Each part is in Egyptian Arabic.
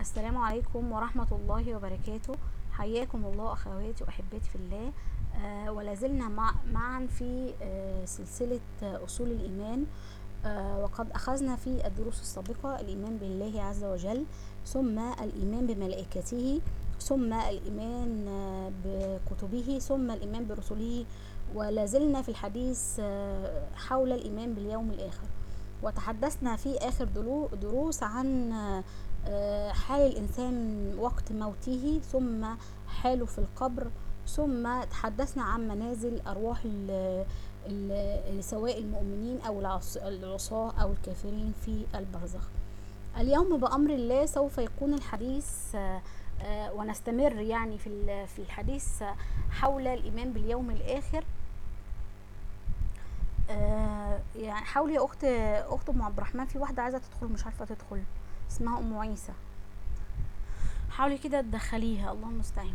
السلام عليكم ورحمة الله وبركاته حياكم الله أخواتي وأحبتي في الله آه ولازلنا مع معا في آه سلسلة آه أصول الإيمان آه وقد أخذنا في الدروس السابقة الإيمان بالله عز وجل ثم الإيمان بملائكته ثم الإيمان آه بكتبه ثم الإيمان برسله ولازلنا في الحديث آه حول الإيمان باليوم الآخر وتحدثنا في آخر دلو- دروس عن آه آه، حال الإنسان وقت موته ثم حاله في القبر ثم تحدثنا عن منازل أرواح ال- ال- سواء المؤمنين أو العص- العصاة أو الكافرين في البرزخ اليوم بأمر الله سوف يكون الحديث آه، آه، ونستمر يعني في ال- في الحديث آه، حول الإيمان باليوم الآخر آه، يعني حاولي يا أخت أخت أم عبد الرحمن في واحدة عايزة تدخل مش عارفة تدخل اسمها أم عيسى حاولي كده تدخليها الله المستعان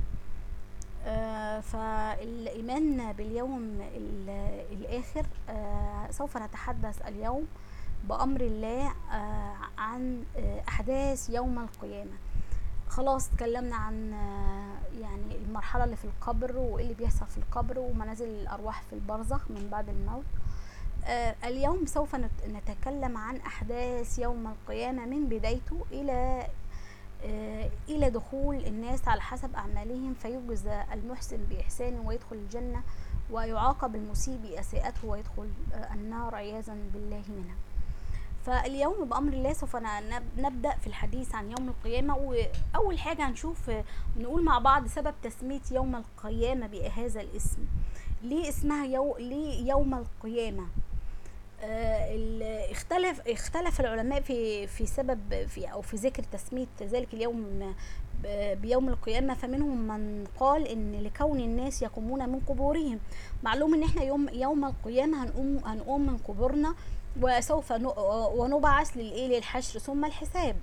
آه فالإيمان باليوم ال- الآخر آه سوف نتحدث اليوم بأمر الله آه عن آه أحداث يوم القيامة خلاص اتكلمنا عن آه يعني المرحلة اللي في القبر وإيه اللي بيحصل في القبر ومنازل الأرواح في البرزخ من بعد الموت آه اليوم سوف نت- نتكلم عن أحداث يوم القيامة من بدايته إلى آه إلى دخول الناس على حسب أعمالهم فيجزى المحسن بإحسانه ويدخل الجنة ويعاقب المسيء بإساءته ويدخل آه النار عياذا بالله منها فاليوم بأمر الله سوف ن- نب- نبدأ في الحديث عن يوم القيامة وأول حاجة هنشوف آه، نقول مع بعض سبب تسمية يوم القيامة بهذا الاسم ليه اسمها يو... ليه يوم القيامة آه، ال- اختلف اختلف العلماء في في سبب في او في ذكر تسميه ذلك اليوم ب- بيوم القيامه فمنهم من قال ان لكون الناس يقومون من قبورهم معلوم ان احنا يوم يوم القيامه هنقوم هنقوم من قبورنا وسوف ن- ونبعث للايه للحشر ثم الحساب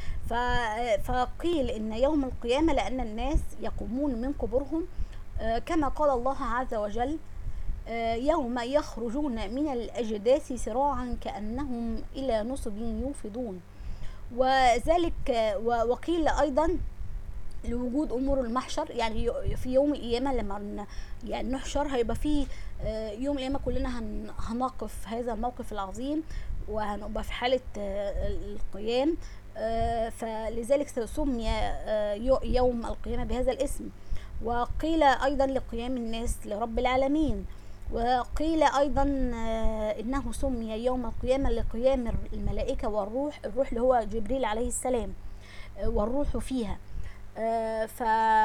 ف- فقيل ان يوم القيامه لان الناس يقومون من قبورهم آه، كما قال الله عز وجل آه، يوم يخرجون من الأجداث سراعا كأنهم إلى نصب يوفضون وذلك آه، و- وقيل أيضا لوجود أمور المحشر يعني ي- في يوم القيامة لما ن- يعني نحشر هيبقى فيه آه، يوم القيامة كلنا هن- هنقف هذا الموقف العظيم وهنبقى في حالة آه، القيام آه، فلذلك سمي آه، يو- يوم القيامة بهذا الاسم وقيل أيضا لقيام الناس لرب العالمين وقيل أيضا آه، إنه سمي يوم القيامة لقيام الملائكة والروح الروح اللي هو جبريل عليه السلام آه، والروح فيها آه، ف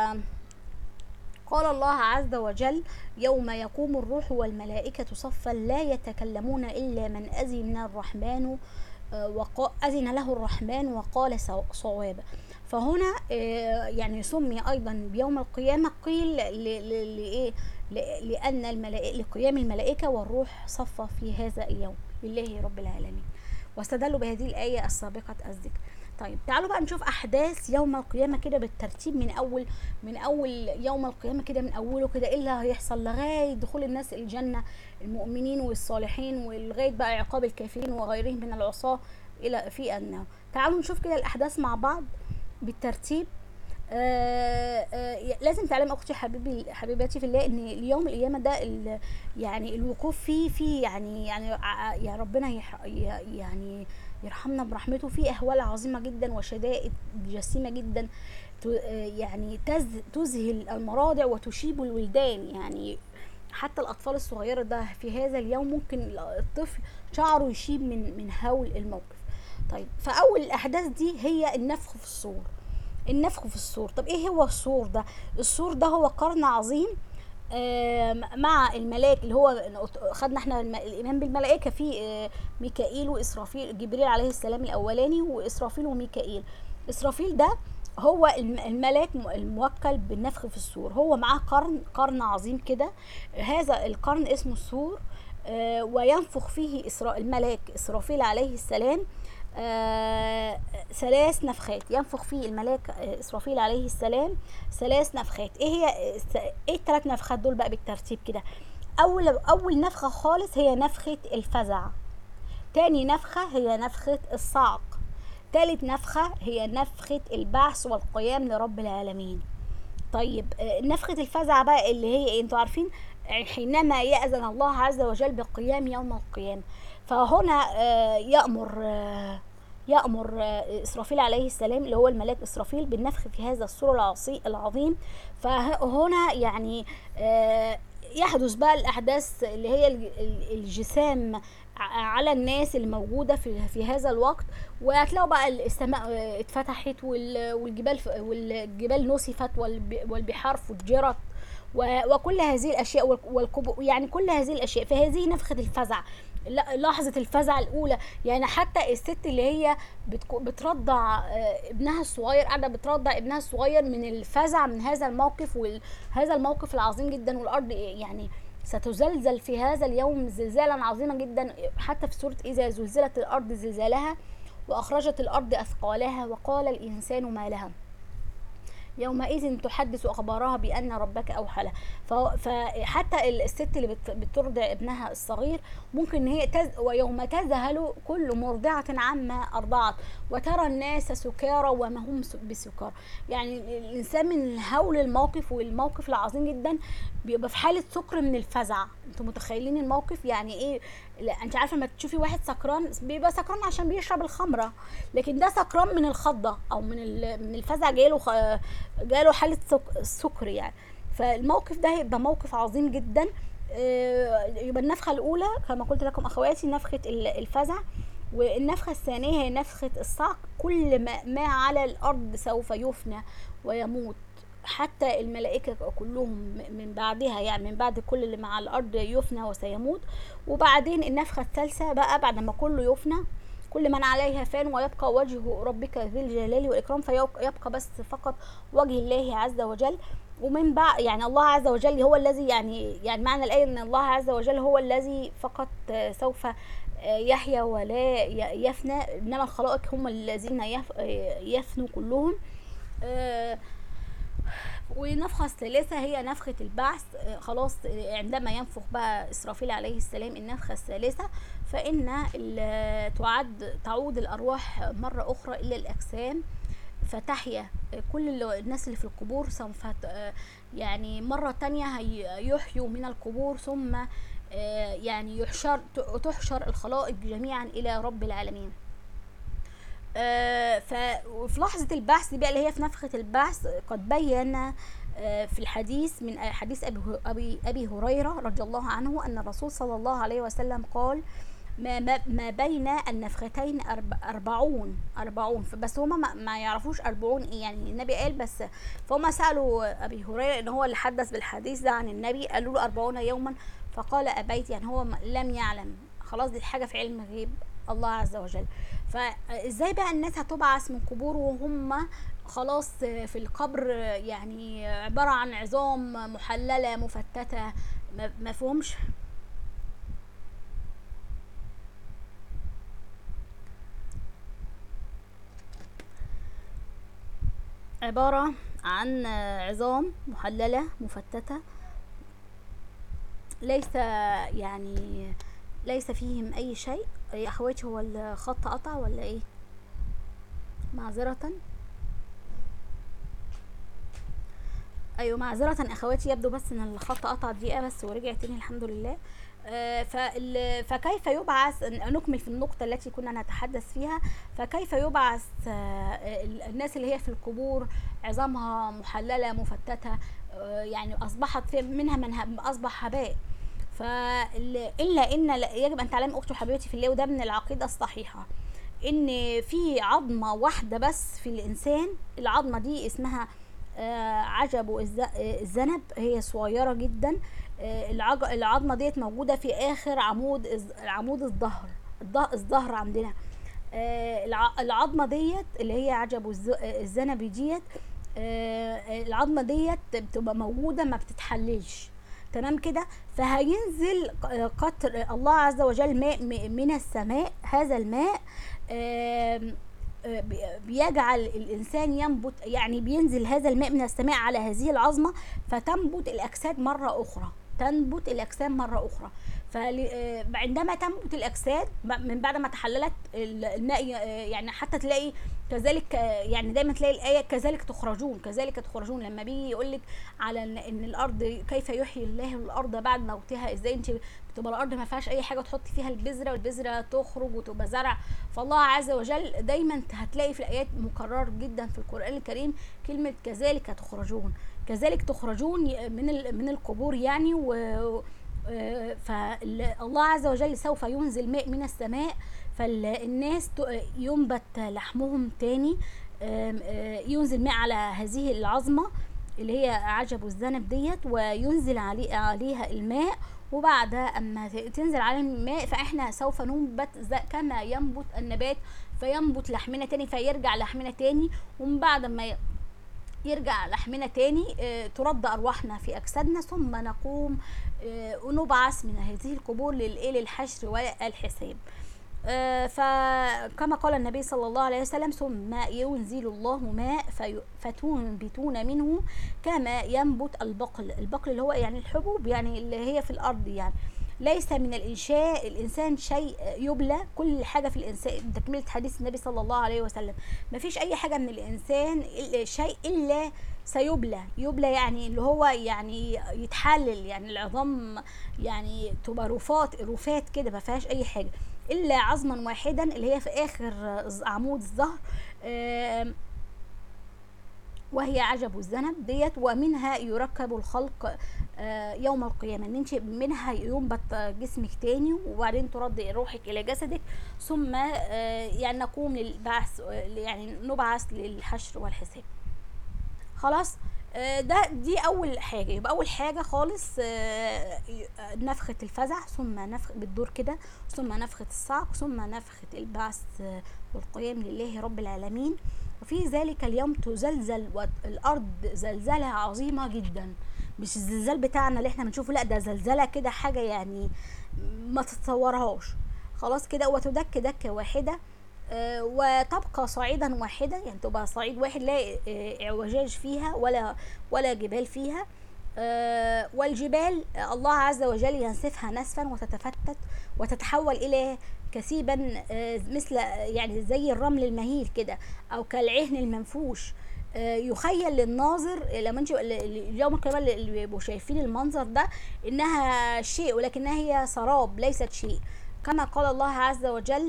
قال الله عز وجل يوم يقوم الروح والملائكة صفا لا يتكلمون إلا من أذن الرحمن وأذن له الرحمن وقال صو- صوابا فهنا آه، يعني سمي أيضا بيوم القيامة قيل ل- ل- لإيه ل- لأن الملائكة لقيام الملائكة والروح صفا في هذا اليوم لله رب العالمين واستدلوا بهذه الآية السابقة الذكر طيب تعالوا بقى نشوف أحداث يوم القيامة كده بالترتيب من أول من أول يوم القيامة كده من أوله كده إيه اللي هيحصل لغاية دخول الناس الجنة المؤمنين والصالحين ولغاية بقى عقاب الكافرين وغيرهم من العصاة إلى في النار تعالوا نشوف كده الأحداث مع بعض بالترتيب آه آه لازم تعلم اختي حبيبي حبيباتي في الله ان اليوم القيامه ده ال- يعني الوقوف فيه فيه يعني يعني ع- يا ربنا يح ي- يعني يرحمنا برحمته في اهوال عظيمه جدا وشدائد جسيمه جدا ت- آه يعني تز تذهل المراضع وتشيب الولدان يعني حتى الاطفال الصغيره ده في هذا اليوم ممكن الطفل شعره يشيب من من هول الموقف طيب فاول الاحداث دي هي النفخ في الصور النفخ في الصور طب ايه هو الصور ده الصور ده هو قرن عظيم آم، مع الملاك اللي هو خدنا احنا الم- الايمان بالملائكه في آه، ميكائيل واسرافيل جبريل عليه السلام الاولاني واسرافيل وميكائيل اسرافيل ده هو الم- الملاك م- الموكل بالنفخ في الصور هو معاه قرن قرن عظيم كده هذا القرن اسمه الصور آه، وينفخ فيه إسراء الملاك إسرافيل عليه السلام آه، ثلاث نفخات ينفخ فيه الملاك آه، إسرافيل عليه السلام ثلاث نفخات ايه هي ايه الثلاث نفخات دول بقى بالترتيب كده اول اول نفخه خالص هي نفخه الفزع تاني نفخه هي نفخه الصعق تالت نفخة هي نفخة البعث والقيام لرب العالمين طيب آه، نفخة الفزع بقى اللي هي إيه؟ انتوا عارفين حينما يأذن الله عز وجل بقيام يوم القيامة فهنا آه، يأمر آه، يأمر آه، إسرافيل عليه السلام اللي هو الملاك إسرافيل بالنفخ في هذا السور العصي- العظيم فهنا يعني آه، يحدث بقى الأحداث اللي هي الج- ال- الجسام ع- على الناس اللي موجودة في, في هذا الوقت وهتلاقوا بقى السماء آه، اتفتحت وال- والجبال ف- والجبال نسفت والب- والبحار فجرت و- وكل هذه الاشياء والك- والكبو يعني كل هذه الاشياء فهذه نفخه الفزع ل- لحظه الفزع الاولى يعني حتى الست اللي هي بتكو- بترضع آه، ابنها الصغير قاعده بترضع ابنها الصغير من الفزع من هذا الموقف وهذا الموقف العظيم جدا والارض يعني ستزلزل في هذا اليوم زلزالا عظيما جدا حتى في سوره اذا زلزلت الارض زلزالها واخرجت الارض اثقالها وقال الانسان ما لها يومئذ تحدث اخبارها بان ربك اوحى لها ف- فحتى الست اللي بت- بترضع ابنها الصغير ممكن ان هي تز ويوم تذهل كل مرضعه عما ارضعت وترى الناس سكارى وما هم س- بسكارى يعني الانسان من هول الموقف والموقف العظيم جدا بيبقى في حاله سكر من الفزع انتوا متخيلين الموقف يعني ايه لا انت عارفه لما تشوفي واحد سكران بيبقى سكران عشان بيشرب الخمره لكن ده سكران من الخضه او من ال- من الفزع جاله خ- جاله حاله سك- سكر يعني فالموقف ده هيبقى موقف عظيم جدا آه، يبقى النفخه الاولى كما قلت لكم اخواتي نفخه ال- الفزع والنفخه الثانيه هي نفخه الصعق كل ما, ما على الارض سوف يفنى ويموت حتى الملائكة كلهم من بعدها يعني من بعد كل اللي مع الأرض يفنى وسيموت وبعدين النفخة الثالثة بقى بعد ما كله يفنى كل من عليها فان ويبقى وجه ربك ذي الجلال والإكرام فيبقى بس فقط وجه الله عز وجل ومن بعد يعني الله عز وجل هو الذي يعني يعني معنى الآية أن الله عز وجل هو الذي فقط آه، سوف آه، يحيا ولا ي- يفنى إنما الخلائق هم الذين يف- آه، يفنوا كلهم آه، والنفخة الثالثة هي نفخة البعث آه، خلاص آه، عندما ينفخ بقى إسرافيل عليه السلام النفخة الثالثة فإن ال- تعد تعود الأرواح مرة أخرى إلى الأجسام فتحيا آه، كل اللي- الناس اللي في القبور سوف ت- آه، يعني مرة تانية هي- يحيوا من القبور ثم آه، يعني يحشر ت- تحشر الخلائق جميعا إلى رب العالمين آه، ف- وفي لحظة البحث دي بقى اللي هي في نفخة البحث قد بين آه، في الحديث من حديث أبي هو- أبي أبي هريرة رضي الله عنه أن الرسول صلى الله عليه وسلم قال ما ما, ما بين النفختين أرب- أربعون أربعون ف- بس هما ما, ما يعرفوش أربعون إيه يعني النبي قال بس فهم سألوا أبي هريرة إن هو اللي حدث بالحديث ده عن النبي قالوا له أربعون يوما فقال أبيت يعني هو ما- لم يعلم خلاص دي حاجة في علم غيب الله عز وجل فازاي بقى الناس هتبعث من قبور وهم خلاص في القبر يعني عبارة عن عظام محللة مفتتة ما- ما فيهمش عبارة عن عظام محللة مفتتة ليس يعني ليس فيهم أي شيء يا أخواتي هو الخط قطع ولا إيه معذرة ايوه معذرة اخواتي يبدو بس ان الخط قطع دقيقة بس ورجع تاني الحمد لله آه، فال- فكيف يبعث نكمل في النقطة التي كنا نتحدث فيها فكيف يبعث آه، ال- الناس اللي هي في القبور عظامها محللة مفتتة آه، يعني أصبحت في منها من ه- أصبح هباء فال- إلا إن لا- يجب أن تعلم أختي وحبيبتي في الله وده من العقيدة الصحيحة إن في عظمة واحدة بس في الإنسان العظمة دي اسمها آه، عجب الز- آه، الذنب هي صغيرة جدا آه، العج- العظمة ديت موجودة في آخر عمود الز- عمود الظهر الظ- الظهر عندنا آه، الع- العظمة ديت اللي هي عجب الز- آه، الذنب ديت آه، العظمة ديت بتبقى موجودة ما بتتحللش تمام كده فهينزل ق- قطر الله عز وجل ماء م- من السماء هذا الماء آم، آه، بي- بيجعل الانسان ينبت يعني بينزل هذا الماء من السماء على هذه العظمه فتنبت الاجساد مره اخرى تنبت الاجسام مره اخرى فعندما تنبت الاجساد من بعد ما تحللت الماء يعني حتى تلاقي كذلك يعني دايما تلاقي الايه كذلك تخرجون كذلك تخرجون لما بيجي يقول لك على ان الارض كيف يحيي الله الارض بعد موتها ازاي انت بتبقى الارض ما فيهاش اي حاجه تحطي فيها البذره والبذره تخرج وتبقى زرع فالله عز وجل دايما هتلاقي في الايات مكرر جدا في القران الكريم كلمه كذلك تخرجون كذلك تخرجون من من القبور يعني و فالله عز وجل سوف ينزل ماء من السماء فالناس ينبت لحمهم تاني ينزل ماء على هذه العظمه اللي هي عجب الذنب ديت وينزل علي عليها الماء وبعد اما تنزل على الماء فاحنا سوف ننبت كما ينبت النبات فينبت لحمنا تاني فيرجع لحمنا تاني ومن بعد ما يرجع لحمنا تاني ترد ارواحنا في اجسادنا ثم نقوم ونبعث من هذه القبور للحشر والحساب فكما قال النبي صلى الله عليه وسلم ثم ينزل الله ماء فتنبتون منه كما ينبت البقل البقل اللي هو يعني الحبوب يعني اللي هي في الارض يعني ليس من الانشاء الانسان شيء يبلى كل حاجه في الانسان تكمله حديث النبي صلى الله عليه وسلم ما فيش اي حاجه من الانسان شيء الا سيبلى يبلى يعني اللي هو يعني يتحلل يعني العظام يعني تبقى رفات رفات كده ما فيهاش اي حاجه الا عظما واحدا اللي هي في اخر عمود الظهر وهي عجب الذنب ديت ومنها يركب الخلق يوم القيامة ان انت منها ينبت جسمك تاني وبعدين ترد روحك الى جسدك ثم يعني نقوم للبعث يعني نبعث للحشر والحساب خلاص ده دي اول حاجه يبقى اول حاجه خالص نفخه الفزع ثم نفخ بالدور كده ثم نفخه الصعق ثم نفخه البعث والقيام لله رب العالمين وفي ذلك اليوم تزلزل الارض زلزله عظيمه جدا مش الزلزال بتاعنا اللي احنا بنشوفه لا ده زلزله كده حاجه يعني ما تتصورهاش خلاص كده وتدك دكه واحده آه وتبقى صعيدا واحدا يعني تبقى صعيد واحد لا اعوجاج فيها ولا ولا جبال فيها آه والجبال الله عز وجل ينسفها نسفا وتتفتت وتتحول الى كثيبا آه مثل يعني زي الرمل المهيل كده او كالعهن المنفوش يخيل للناظر لما انت يوم القيامه اللي بيبقوا شايفين المنظر ده انها شيء ولكنها هي سراب ليست شيء كما قال الله عز وجل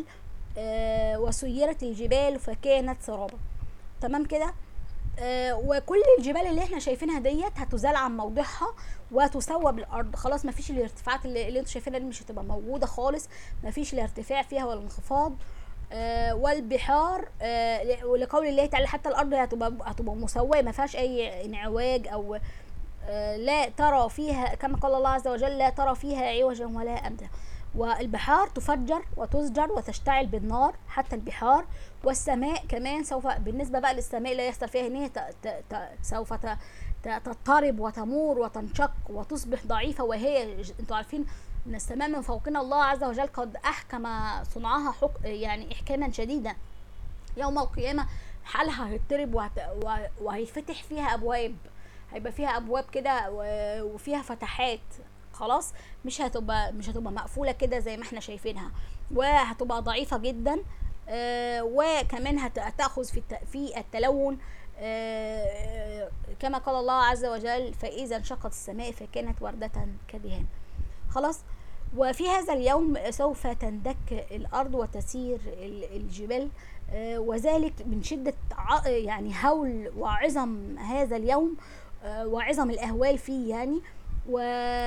وسيرت الجبال فكانت سرابا تمام كده وكل الجبال اللي احنا شايفينها ديت هتزال عن موضعها وتسوى بالارض خلاص مفيش الارتفاعات اللي, اللي انتوا شايفينها دي مش هتبقى موجوده خالص مفيش الارتفاع فيها ولا انخفاض آه والبحار آه ولقول الله تعالى حتى الارض هتبقى هتبقى مسويه ما فيهاش اي انعواج او آه لا ترى فيها كما قال الله عز وجل لا ترى فيها عوجا ولا امتا والبحار تفجر وتزجر وتشتعل بالنار حتى البحار والسماء كمان سوف بالنسبه بقى للسماء لا يحصل فيها ان هي سوف تضطرب وتمور وتنشق وتصبح ضعيفه وهي انتوا عارفين ان السماء من فوقنا الله عز وجل قد احكم صنعها حك... يعني احكاما شديدا يوم القيامه حالها هيضطرب وهت... وهيفتح فيها ابواب هيبقى فيها ابواب كده وفيها فتحات خلاص مش هتبقى مش هتبقى مقفوله كده زي ما احنا شايفينها وهتبقى ضعيفه جدا آه وكمان هتاخذ في في التلون آه كما قال الله عز وجل فاذا انشقت السماء فكانت ورده كدهان خلاص وفي هذا اليوم سوف تندك الارض وتسير الجبال آه وذلك من شده يعني هول وعظم هذا اليوم وعظم الاهوال فيه يعني و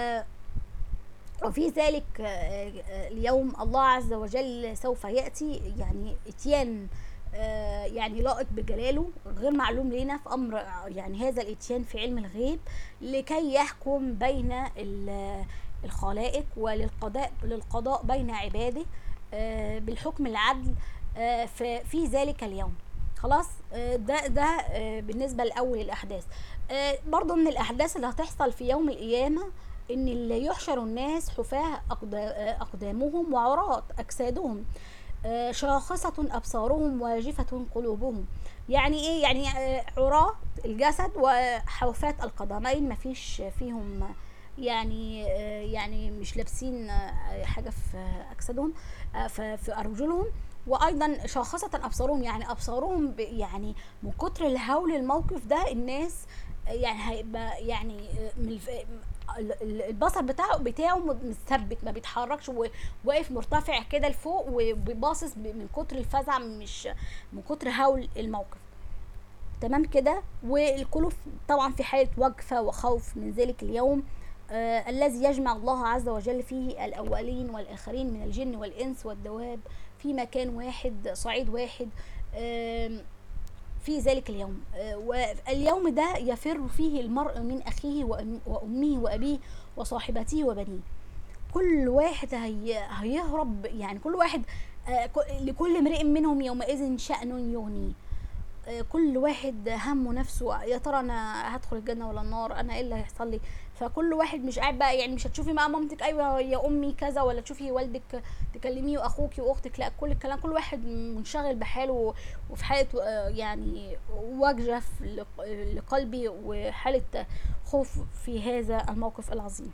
وفي ذلك اليوم الله عز وجل سوف ياتي يعني اتيان يعني لائق بجلاله غير معلوم لنا في امر يعني هذا الاتيان في علم الغيب لكي يحكم بين الخلائق وللقضاء للقضاء بين عباده بالحكم العدل في ذلك اليوم خلاص ده ده بالنسبه لاول الاحداث برضو من الاحداث اللي هتحصل في يوم القيامه ان اللي يحشر الناس حفاه اقدامهم وعراة اجسادهم شاخصة أبصارهم واجفة قلوبهم يعني إيه يعني عراة الجسد وحوفات القدمين مفيش فيهم يعني آه، يعني مش لابسين آه، حاجه في اجسادهم آه، في في ارجلهم وايضا شاخصه ابصارهم يعني ابصارهم ب- يعني من كتر الهول الموقف ده الناس يعني هيبقى يعني من الف... ال- ال- البصر بتاعه بتاعه مثبت ما بيتحركش وواقف مرتفع كده لفوق وباصص ب- من كتر الفزع مش من كتر هول الموقف تمام كده والقلوب طبعا في حالة وقفة وخوف من ذلك اليوم آه الذي يجمع الله عز وجل فيه الأولين والآخرين من الجن والإنس والدواب في مكان واحد صعيد واحد آم، في ذلك اليوم آه، واليوم ده يفر فيه المرء من أخيه وأم- وأمه وأبيه وصاحبته وبنيه كل واحد هي هيهرب يعني كل واحد آه، ك- لكل امرئ منهم يومئذ شأن يغنيه آه، كل واحد همه نفسه يا ترى انا هدخل الجنه ولا النار انا ايه اللي هيحصل لي فكل واحد مش قاعد بقى يعني مش هتشوفي بقى مامتك ايوه يا امي كذا ولا تشوفي والدك تكلميه واخوك واختك لا كل الكلام كل واحد منشغل بحاله وفي حاله آه، يعني وجف لق- لقلبي وحاله خوف في هذا الموقف العظيم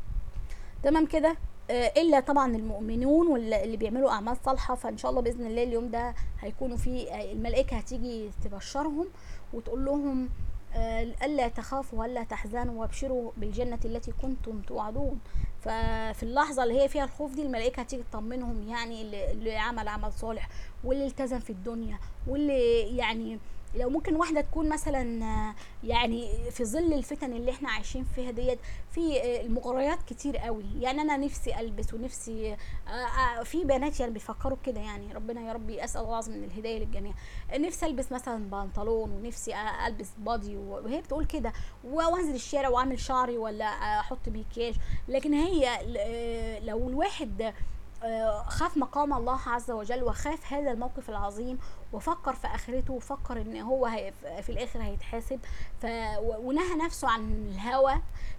تمام كده آه، الا طبعا المؤمنون واللي اللي بيعملوا اعمال صالحه فان شاء الله باذن الله اليوم ده هيكونوا في آه، الملائكه هتيجي تبشرهم وتقول لهم آه، الا تخافوا ولا تحزنوا وابشروا بالجنه التي كنتم توعدون ففي اللحظه اللي هي فيها الخوف دي الملائكه هتيجي تطمنهم يعني اللي اللي عمل عمل صالح واللي التزم في الدنيا واللي يعني لو ممكن واحدة تكون مثلا آه، يعني في ظل الفتن اللي احنا عايشين فيها ديت في آه، المغريات كتير قوي يعني انا نفسي البس ونفسي آه، آه، في بنات يعني بيفكروا كده يعني ربنا يا ربي اسال الله العظيم من الهدايه للجميع نفسي البس مثلا بنطلون ونفسي آه، البس بادي وهي بتقول كده وانزل الشارع واعمل شعري ولا احط مكياج لكن هي آه، لو الواحد آه، خاف مقام الله عز وجل وخاف هذا الموقف العظيم وفكر في اخرته وفكر ان هو هي في الاخر هيتحاسب ف و- ونهى نفسه عن الهوى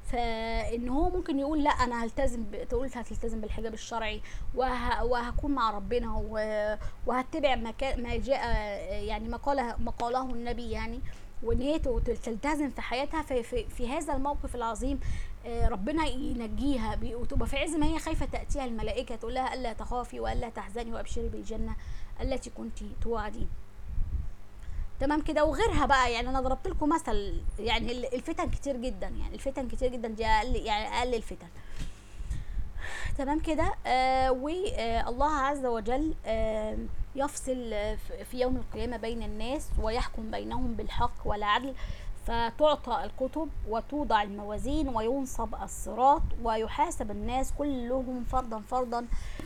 فان هو ممكن يقول لا انا هلتزم ب- تقول هتلتزم بالحجاب الشرعي وه... وهكون مع ربنا و... وهتبع ما, كا... ما جاء يعني ما قاله ما قاله النبي يعني وان هي ت- تلتزم في حياتها في, في, في هذا الموقف العظيم آه، ربنا ينجيها بي- وتبقى في عز ما هي خايفه تاتيها الملائكه تقول لها الا تخافي والا تحزني وابشري بالجنه التي كنت توعدين تمام كده وغيرها بقى يعني انا ضربت لكم مثل يعني ال- الفتن كتير جدا يعني الفتن كتير جدا دي اقل يعني اقل الفتن تمام كده آه والله عز وجل آه يفصل آه، ف- في يوم القيامة بين الناس ويحكم بينهم بالحق والعدل فتعطى الكتب وتوضع الموازين وينصب الصراط ويحاسب الناس كلهم فردا فردا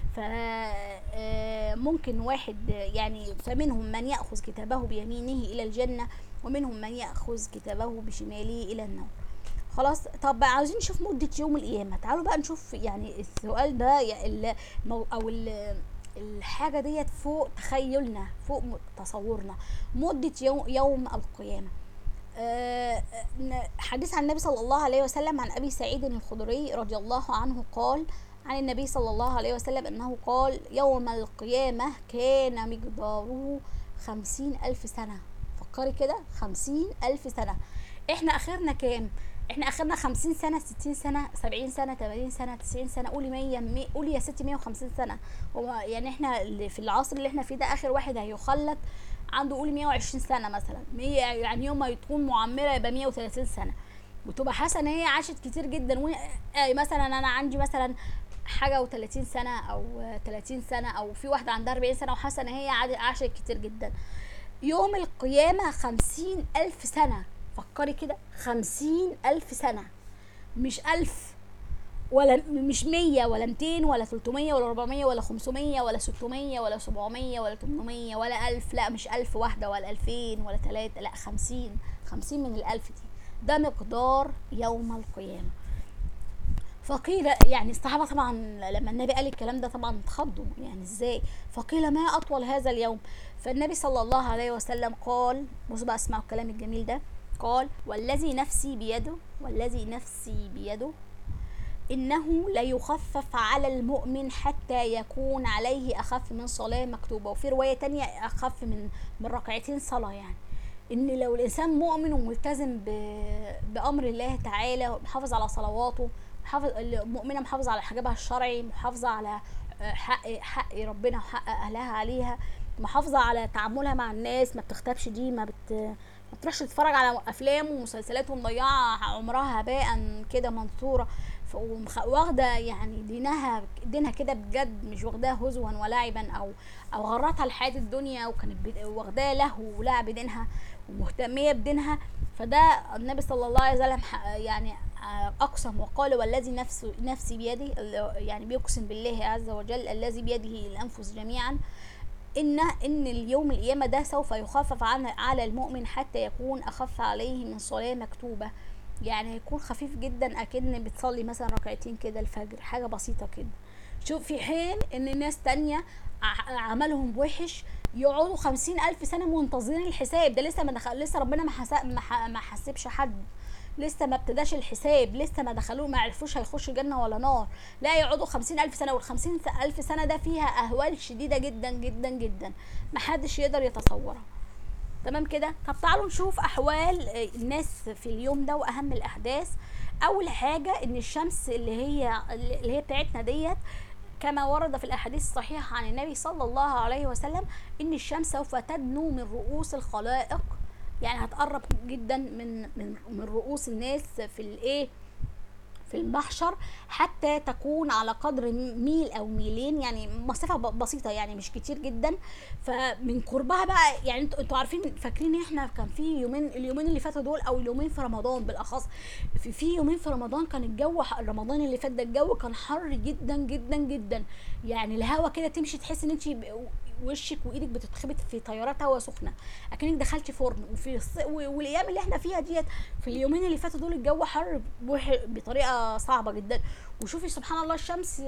فممكن واحد آه، يعني فمنهم من يأخذ كتابه بيمينه إلى الجنة ومنهم من يأخذ كتابه بشماله إلى النار خلاص طب بقى عاوزين نشوف مدة يوم القيامة تعالوا بقى نشوف يعني السؤال ده يا- ال- مو- او ال- الحاجة ديت فوق تخيلنا فوق م- تصورنا مدة يوم, يوم القيامة آه، ن- حديث عن النبي صلى الله عليه وسلم عن أبي سعيد الخدري رضي الله عنه قال عن النبي صلى الله عليه وسلم أنه قال يوم القيامة كان مقداره خمسين ألف سنة فكري كده خمسين ألف سنة احنا اخرنا كام احنا اخرنا خمسين سنة ستين سنة سبعين سنة تمانين سنة تسعين سنة قولي مية مي... قولي يا ستي مية وخمسين سنة هو يعني احنا اللي في العصر اللي احنا فيه ده اخر واحد هيخلد عنده قولي مية وعشرين سنة مثلا مية يعني يوم ما تكون معمرة يبقى مية وتلاتين سنة وتبقى حاسة ان هي عاشت كتير جدا و... آه مثلا انا عندي مثلا حاجة وتلاتين سنة او تلاتين سنة او في واحدة عندها اربعين سنة وحاسة ان هي عاد- عاشت كتير جدا يوم القيامة خمسين ألف سنة فكري كده خمسين ألف سنة مش ألف ولا مش مية ولا ميتين ولا تلتمية ولا ربعمية ولا خمسمية ولا ستمية ولا سبعمية ولا تمنمية ولا ألف لا مش ألف واحدة ولا ألفين ولا تلاتة لا خمسين خمسين من الألف دي ده مقدار يوم القيامة فقيل يعني الصحابة طبعا لما النبي قال الكلام ده طبعا اتخضوا يعني ازاي فقيل ما أطول هذا اليوم فالنبي صلى الله عليه وسلم قال بصوا بقى اسمعوا الكلام الجميل ده قال والذي نفسي بيده والذي نفسي بيده إنه ليخفف على المؤمن حتى يكون عليه أخف من صلاة مكتوبة وفي رواية تانية أخف من من ركعتين صلاة يعني إن لو الإنسان مؤمن وملتزم ب- بأمر الله تعالى محافظ على صلواته محافظ المؤمنه محافظه على حجابها الشرعي محافظه على آه، حق حق ربنا وحق اهلها عليها محافظه على تعاملها مع الناس ما بتختبش دي ما بت ما تروحش تتفرج على افلام ومسلسلات ومضيعه عمرها هباء كده منثوره واخده يعني دينها دينها كده بجد مش واخداه هزوا ولعبا او او غرتها الحياه الدنيا وكانت واخداه لهو ولعب دينها ومهتميه بدينها فده النبي صلى الله عليه وسلم يعني اقسم وقال والذي نفس نفسي بيده يعني بيقسم بالله عز وجل الذي بيده الانفس جميعا ان ان اليوم القيامه ده سوف يخفف على المؤمن حتى يكون اخف عليه من صلاه مكتوبه يعني يكون خفيف جدا اكن بتصلي مثلا ركعتين كده الفجر حاجه بسيطه كده شوف في حين ان ناس تانية عملهم وحش يقعدوا خمسين الف سنه منتظرين الحساب ده لسه ما دخل لسه ربنا ما حسب ما حسبش حد لسه ما ابتداش الحساب لسه ما دخلوه ما عرفوش هيخشوا جنة ولا نار لا يقعدوا خمسين ألف سنة والخمسين ألف سنة ده فيها أهوال شديدة جدا جدا جدا محدش يقدر يتصورها تمام كده طب تعالوا نشوف أحوال الناس في اليوم ده وأهم الأحداث أول حاجة إن الشمس اللي هي اللي هي بتاعتنا ديت كما ورد في الاحاديث الصحيحه عن النبي صلى الله عليه وسلم ان الشمس سوف تدنو من رؤوس الخلائق يعني هتقرب جدا من من من رؤوس الناس في الايه في المحشر حتى تكون على قدر ميل او ميلين يعني مسافه بسيطه يعني مش كتير جدا فمن قربها بقى يعني انتوا انتوا عارفين فاكرين احنا كان في يومين اليومين اللي فاتوا دول او اليومين في رمضان بالاخص في, في يومين في رمضان كان الجو رمضان اللي فات ده الجو كان حر جدا جدا جدا يعني الهوا كده تمشي تحس ان انت وشك وايدك بتتخبط في تيارات هواء سخنه اكنك دخلتي فرن وفي الص... والايام اللي احنا فيها ديت في اليومين اللي فاتوا دول الجو حر بطريقه صعبه جدا وشوفي سبحان الله الشمس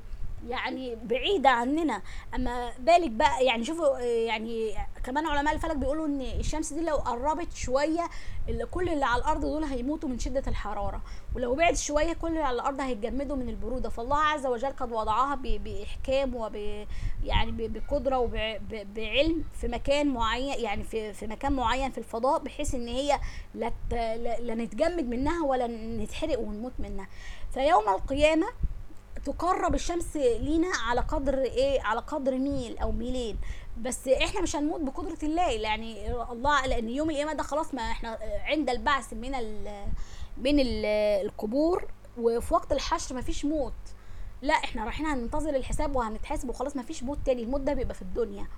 يعني بعيدة عننا أما بالك بقى يعني شوفوا يعني كمان علماء الفلك بيقولوا إن الشمس دي لو قربت شوية اللي كل اللي على الأرض دول هيموتوا من شدة الحرارة ولو بعد شوية كل اللي على الأرض هيتجمدوا من البرودة فالله عز وجل قد وضعها بإحكام وب يعني بقدرة وبعلم في مكان معين يعني في في مكان معين في الفضاء بحيث إن هي لا لا نتجمد منها ولا نتحرق ونموت منها فيوم القيامة تقرب الشمس لينا على قدر ايه على قدر ميل او ميلين بس احنا مش هنموت بقدره الله يعني الله لان يوم القيامه ده خلاص ما احنا عند البعث من ال من ال القبور وفي وقت الحشر ما فيش موت لا احنا رايحين هننتظر الحساب وهنتحاسب وخلاص ما فيش موت تاني الموت ده بيبقى في الدنيا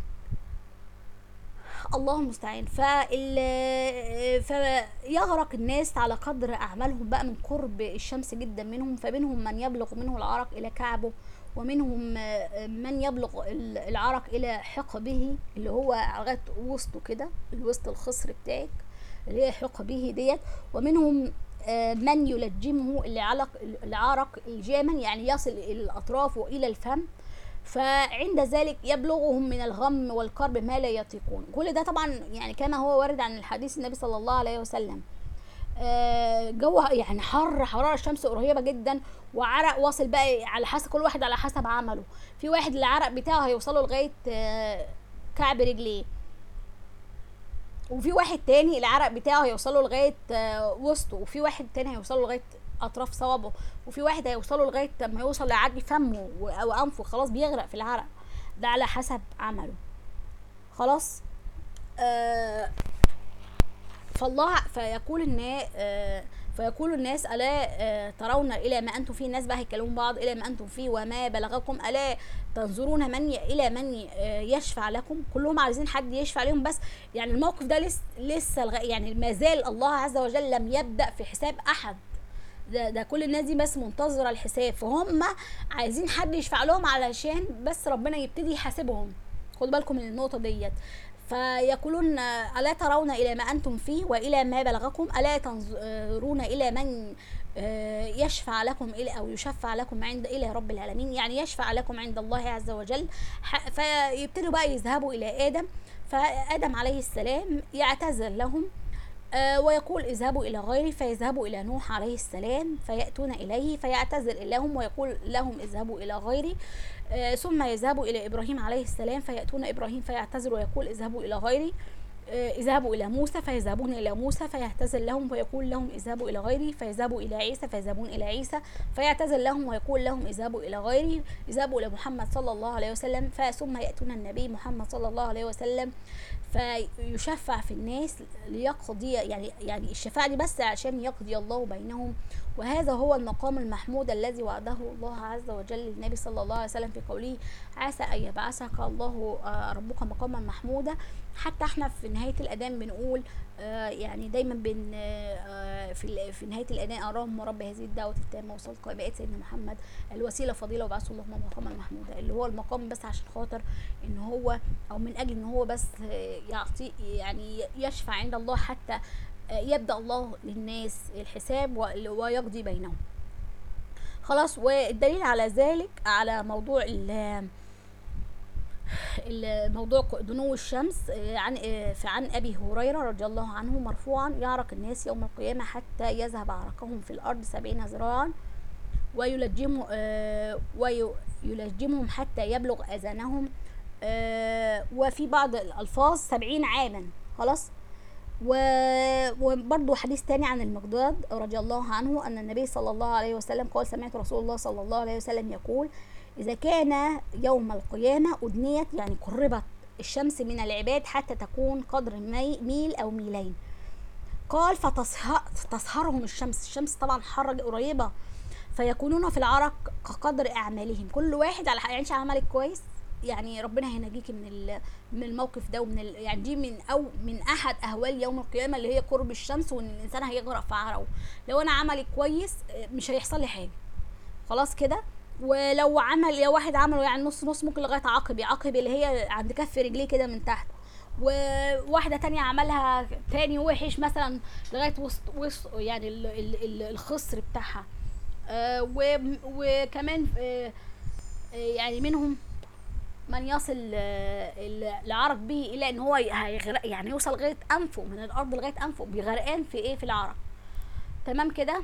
الله المستعان فال فيغرق الناس على قدر اعمالهم بقى من قرب الشمس جدا منهم فمنهم من يبلغ منه العرق الى كعبه ومنهم من يبلغ العرق الى حقبه اللي هو لغايه وسطه كده الوسط الخصر بتاعك اللي هي حقبه ديت ومنهم آه، من يلجمه العرق الجاما يعني يصل الى الاطراف والى الفم فعند ذلك يبلغهم من الغم والكرب ما لا يطيقون كل ده طبعا يعني كما هو وارد عن الحديث النبي صلى الله عليه وسلم آه، جو يعني حر حراره الشمس قريبه جدا وعرق واصل بقى على حسب كل واحد على حسب عمله في واحد العرق بتاعه هيوصله لغايه آه، كعب رجليه وفي واحد تاني العرق بتاعه هيوصله لغايه آه، وسطه وفي واحد تاني هيوصله لغايه اطراف صوابه وفي واحد هيوصله لغايه ما يوصل لعجل فمه او انفه خلاص بيغرق في العرق ده على حسب عمله خلاص آه فالله فيقول ان آه فيقول الناس الا آه ترون الى ما انتم فيه الناس بقى هيكلمون بعض الى ما انتم فيه وما بلغكم الا تنظرون من ي... الى من آه يشفع لكم كلهم عايزين حد يشفع لهم بس يعني الموقف ده لسه لسه يعني ما زال الله عز وجل لم يبدا في حساب احد ده, ده كل الناس دي بس منتظره الحساب فهم عايزين حد يشفع لهم علشان بس ربنا يبتدي يحاسبهم خدوا بالكم من النقطه ديت فيقولون الا ترون الى ما انتم فيه والى ما بلغكم الا تنظرون الى من آه، يشفع لكم الى او يشفع لكم عند الى رب العالمين يعني يشفع لكم عند الله عز وجل فيبتدوا بقى يذهبوا الى ادم فادم عليه السلام يعتذر لهم آه ويقول اذهبوا إلى غيري فيذهبوا إلى نوح عليه السلام فيأتون إليه فيعتذر لهم ويقول لهم اذهبوا إلى غيري آه ثم يذهبوا إلى إبراهيم عليه السلام فيأتون إبراهيم فيعتذر ويقول اذهبوا إلى غيري آه، اذهبوا الى موسى فيذهبون الى موسى فيعتذر لهم ويقول لهم اذهبوا الى غيري فيذهبوا الى عيسى فيذهبون الى عيسى فيعتذر لهم ويقول لهم اذهبوا الى غيري اذهبوا الى محمد صلى الله عليه وسلم ثم ياتون النبي محمد صلى الله عليه وسلم فيشفع في الناس ليقضي يعني يعني الشفاعة دي بس عشان يقضي الله بينهم وهذا هو المقام المحمود الذي وعده الله عز وجل للنبي صلى الله عليه وسلم في قوله عسى أن يبعثك الله آه، ربك مقاما محمودا حتى احنا في نهاية الأذان بنقول آه، يعني دايما بن آه، في في نهايه الاذان اراهم رب هذه الدعوه التامه وصلت قائمات سيدنا محمد الوسيله فضيله وبعث اللهم مقاما محمودا اللي هو المقام بس عشان خاطر ان هو او من اجل ان هو بس يعطي يعني يشفع عند الله حتى يبدا الله للناس الحساب ويقضي بينهم خلاص والدليل على ذلك على موضوع الموضوع دنو الشمس آه، عن آه، عن ابي هريره رضي الله عنه مرفوعا يعرق الناس يوم القيامه حتى يذهب عرقهم في الارض سبعين ذراعا ويلجمهم آه، ويلجمهم حتى يبلغ اذانهم وفي بعض الالفاظ سبعين عاما خلاص وبرضه حديث تاني عن المقداد رضي الله عنه أن النبي صلى الله عليه وسلم قال سمعت رسول الله صلى الله عليه وسلم يقول إذا كان يوم القيامة أدنيت يعني قربت الشمس من العباد حتى تكون قدر ميل أو ميلين قال فتصهرهم الشمس الشمس طبعا حرة قريبة فيكونون في العرق كقدر أعمالهم كل واحد على يعني عملك كويس يعني ربنا هينجيكي من من الموقف ده ومن يعني دي من او من احد اهوال يوم القيامه اللي هي قرب الشمس وان الانسان هيغرق في عرقه لو انا عملي كويس مش هيحصل لي حاجه خلاص كده ولو عمل يا واحد عمله يعني نص نص ممكن لغايه عقبي عقبي اللي هي عند كف رجليه كده من تحت وواحده تانية عملها تاني وحش مثلا لغايه وسط وسط يعني ال ال الخصر بتاعها آه وكمان آه يعني منهم من يصل آه العرق به الى ان هو هيغرق يعني يوصل لغايه انفه من الارض لغايه انفه بغرقان في ايه في العرق تمام كده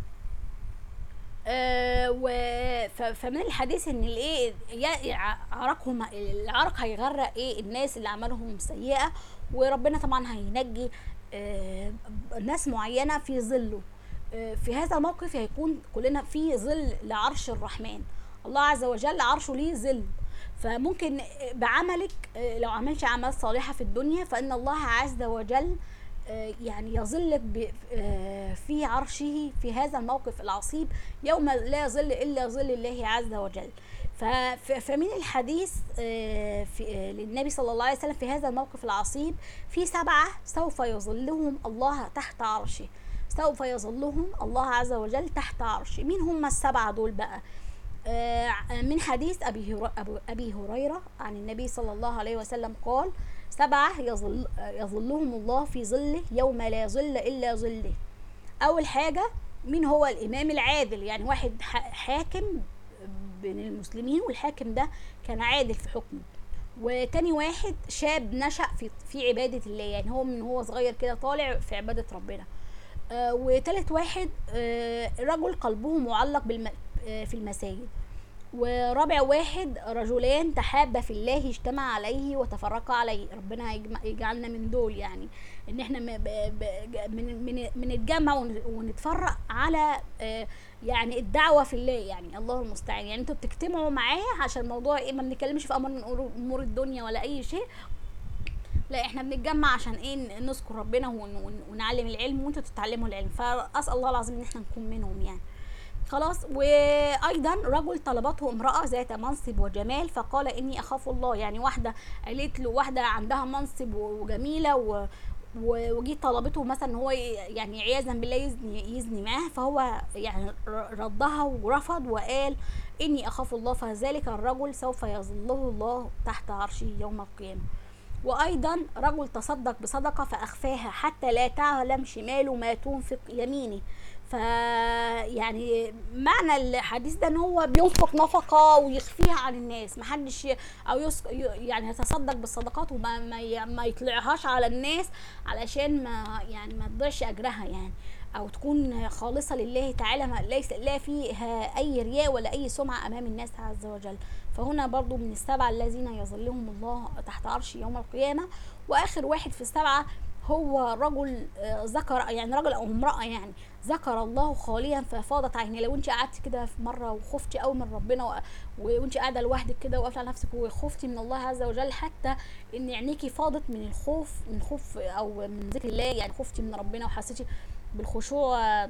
آه فمن الحديث ان الايه عرقهم العرق هيغرق ايه الناس اللي اعمالهم سيئه وربنا طبعا هينجي آه ناس معينه في ظله آه في هذا الموقف هيكون كلنا في ظل لعرش الرحمن الله عز وجل عرشه ليه ظل فممكن بعملك آه، لو عملش اعمال صالحه في الدنيا فان الله عز وجل آه، يعني يظلك آه، في عرشه في هذا الموقف العصيب يوم لا يظل الا ظل الله عز وجل فمن الحديث آه، في للنبي صلى الله عليه وسلم في هذا الموقف العصيب في سبعه سوف يظلهم الله تحت عرشه سوف يظلهم الله عز وجل تحت عرشه مين هم السبعه دول بقى من حديث ابي ابي هريره عن النبي صلى الله عليه وسلم قال سبعة يظل يظلهم الله في ظله يوم لا ظل إلا ظله أول حاجة مين هو الإمام العادل يعني واحد حاكم بين المسلمين والحاكم ده كان عادل في حكمه وتاني واحد شاب نشأ في في عبادة الله يعني هو من هو صغير كده طالع في عبادة ربنا آه وتالت واحد آه رجل قلبه معلق بالم آه في المساجد ورابع واحد رجلان تحابا في الله اجتمع عليه وتفرقا عليه ربنا يجعلنا من دول يعني ان احنا من من بنتجمع ونتفرق على آه، يعني الدعوه في الله يعني الله المستعان يعني انتوا بتجتمعوا معايا عشان الموضوع ايه ما بنتكلمش في امر من امور الدنيا ولا اي شيء لا احنا بنتجمع عشان ايه نذكر ربنا ونعلم العلم وانتوا تتعلموا العلم فاسال الله العظيم ان احنا نكون منهم يعني خلاص وايضا رجل طلبته امراه ذات منصب وجمال فقال اني اخاف الله يعني واحده قالت له واحده عندها منصب وجميله و وجيت طلبته مثلا ان هو يعني عياذا بالله يزني يزني معاه فهو يعني ردها ورفض وقال اني اخاف الله فذلك الرجل سوف يظله الله تحت عرشه يوم القيامه وايضا رجل تصدق بصدقه فاخفاها حتى لا تعلم شماله ما تنفق يمينه ف يعني معنى الحديث ده ان هو بينفق نفقه ويخفيها عن الناس محدش او يسق يعني يتصدق بالصدقات وما ما, ما يطلعهاش على الناس علشان ما يعني ما تضيعش اجرها يعني او تكون خالصه لله تعالى ما ليس لا فيها اي رياء ولا اي سمعه امام الناس عز وجل فهنا برضو من السبعة الذين يظلهم الله تحت عرش يوم القيامة واخر واحد في السبعة هو رجل آه، ذكر يعني رجل او امرأة يعني ذكر الله خاليا ففاضت عينيه لو انت قعدت كده في مره وخفتي قوي من ربنا و- و- وانت قاعده لوحدك كده وقافله على نفسك وخفتي من الله عز وجل حتى ان عينيكي فاضت من الخوف من خوف او من ذكر الله يعني خفتي من ربنا وحسيتي بالخشوع آه،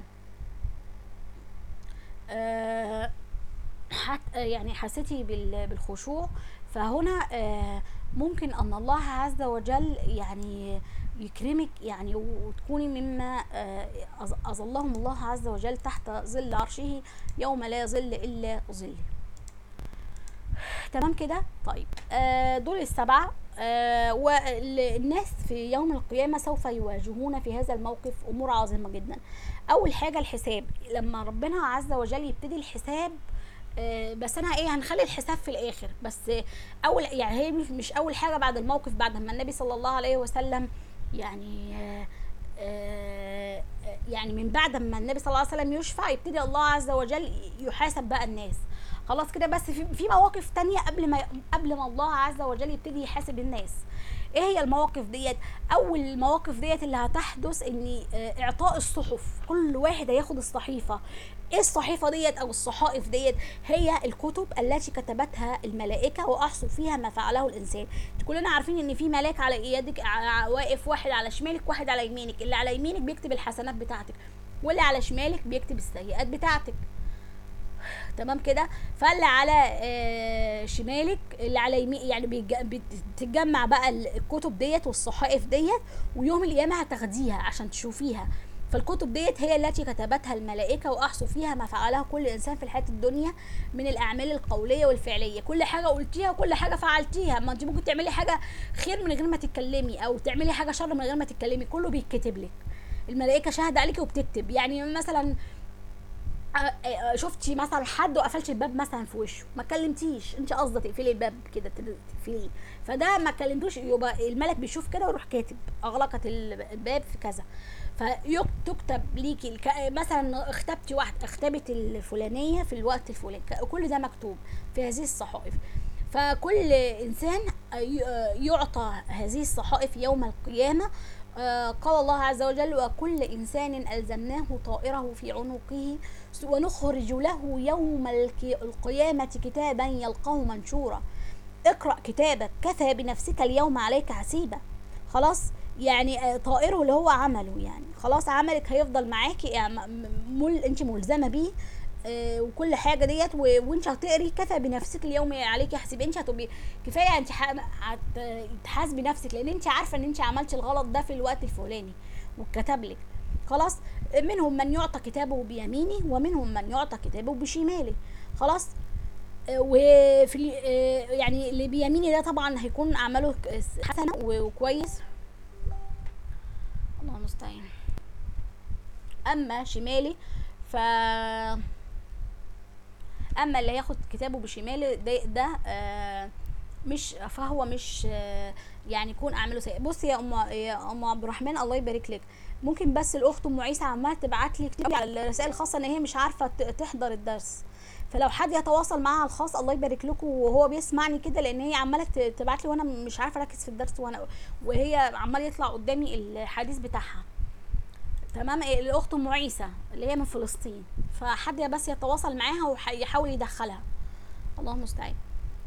آه، حتى يعني حسيتي بال- بالخشوع فهنا آه، ممكن ان الله عز وجل يعني يكرمك يعني وتكوني مما آه، أظ- اظلهم الله عز وجل تحت ظل عرشه يوم لا ظل الا ظله تمام كده طيب آه دول السبعه آه والناس في يوم القيامه سوف يواجهون في هذا الموقف امور عظيمه جدا اول حاجه الحساب لما ربنا عز وجل يبتدي الحساب آه، بس انا ايه هنخلي الحساب في الاخر بس آه، اول يعني هي مش مش اول حاجه بعد الموقف بعد ما النبي صلى الله عليه وسلم يعني آه، آه، يعني من بعد ما النبي صلى الله عليه وسلم يشفع يبتدي الله عز وجل يحاسب بقى الناس خلاص كده بس في في مواقف تانية قبل ما قبل ما الله عز وجل يبتدي يحاسب الناس ايه هي المواقف ديت اول المواقف ديت اللي هتحدث ان آه، اعطاء الصحف كل واحد هياخد الصحيفه ايه الصحيفه ديت او الصحائف ديت هي الكتب التي كتبتها الملائكه واحصوا فيها ما فعله الانسان كلنا عارفين ان في ملاك على يدك ع- واقف واحد على شمالك واحد على يمينك اللي على يمينك بيكتب الحسنات بتاعتك واللي على شمالك بيكتب السيئات بتاعتك تمام كده فاللي على آه، شمالك اللي على يمين يعني بيج- بتتجمع بقى الكتب ديت والصحائف ديت ويوم القيامه هتاخديها عشان تشوفيها فالكتب ديت هي التي كتبتها الملائكه واحصوا فيها ما فعله كل انسان في الحياه الدنيا من الاعمال القوليه والفعليه كل حاجه قلتيها وكل حاجه فعلتيها ما انت ممكن تعملي حاجه خير من غير ما تتكلمي او تعملي حاجه شر من غير ما تتكلمي كله بيتكتب لك الملائكه شاهده عليكي وبتكتب يعني مثلا آه، آه، شفتي مثلا حد وقفلتي الباب مثلا في وشه ما كلمتيش انت قصدك تقفلي الباب كده تل- تقفليه فده ما كلمتوش يبقى الملك بيشوف كده ويروح كاتب اغلقت ال- الباب في كذا فيكتب ليكي الك- مثلا اختبتي واحد اختبت الفلانيه في الوقت الفلاني ك- كل ده مكتوب في هذه الصحائف فكل انسان ي- يعطى هذه الصحائف يوم القيامه آه، قال الله عز وجل وكل انسان الزمناه طائره في عنقه ونخرج له يوم الك- القيامه كتابا يلقاه منشورا اقرا كتابك كفى بنفسك اليوم عليك حسيبا خلاص يعني آه، طائره اللي هو عمله يعني خلاص عملك هيفضل معاكي يعني م- م- مل انت ملزمه بيه آه، وكل حاجه ديت و- وانت هتقري كفى بنفسك اليوم عليك حسيب انت هتبقي كفايه انت ح- هتحاسبي نفسك لان انت عارفه ان انت عملتي الغلط ده في الوقت الفلاني واتكتب لك خلاص منهم من يعطى كتابه بيمينه ومنهم من يعطى كتابه بشماله خلاص آه، وفي ال- آه، يعني اللي بيميني ده طبعا هيكون اعماله ك- حسنه وكويس الله المستعان اما شمالي ف اما اللي هياخد كتابه بشماله ده, ده آه مش فهو مش آه يعني يكون اعماله سيء بصي يا ام يا ام عبد الرحمن الله يبارك لك ممكن بس الاخت ام عيسى عماله تبعت لي كتير على الرسائل الخاصه ان هي مش عارفه ت- تحضر الدرس فلو حد يتواصل معاها على الخاص الله يبارك لكم وهو بيسمعني كده لان هي عماله ت- تبعت لي وانا مش عارفه اركز في الدرس وانا وهي عمال يطلع قدامي الحديث بتاعها تمام إيه، الاخت ام عيسى اللي هي من فلسطين فحد بس يتواصل معاها ويحاول يدخلها الله المستعان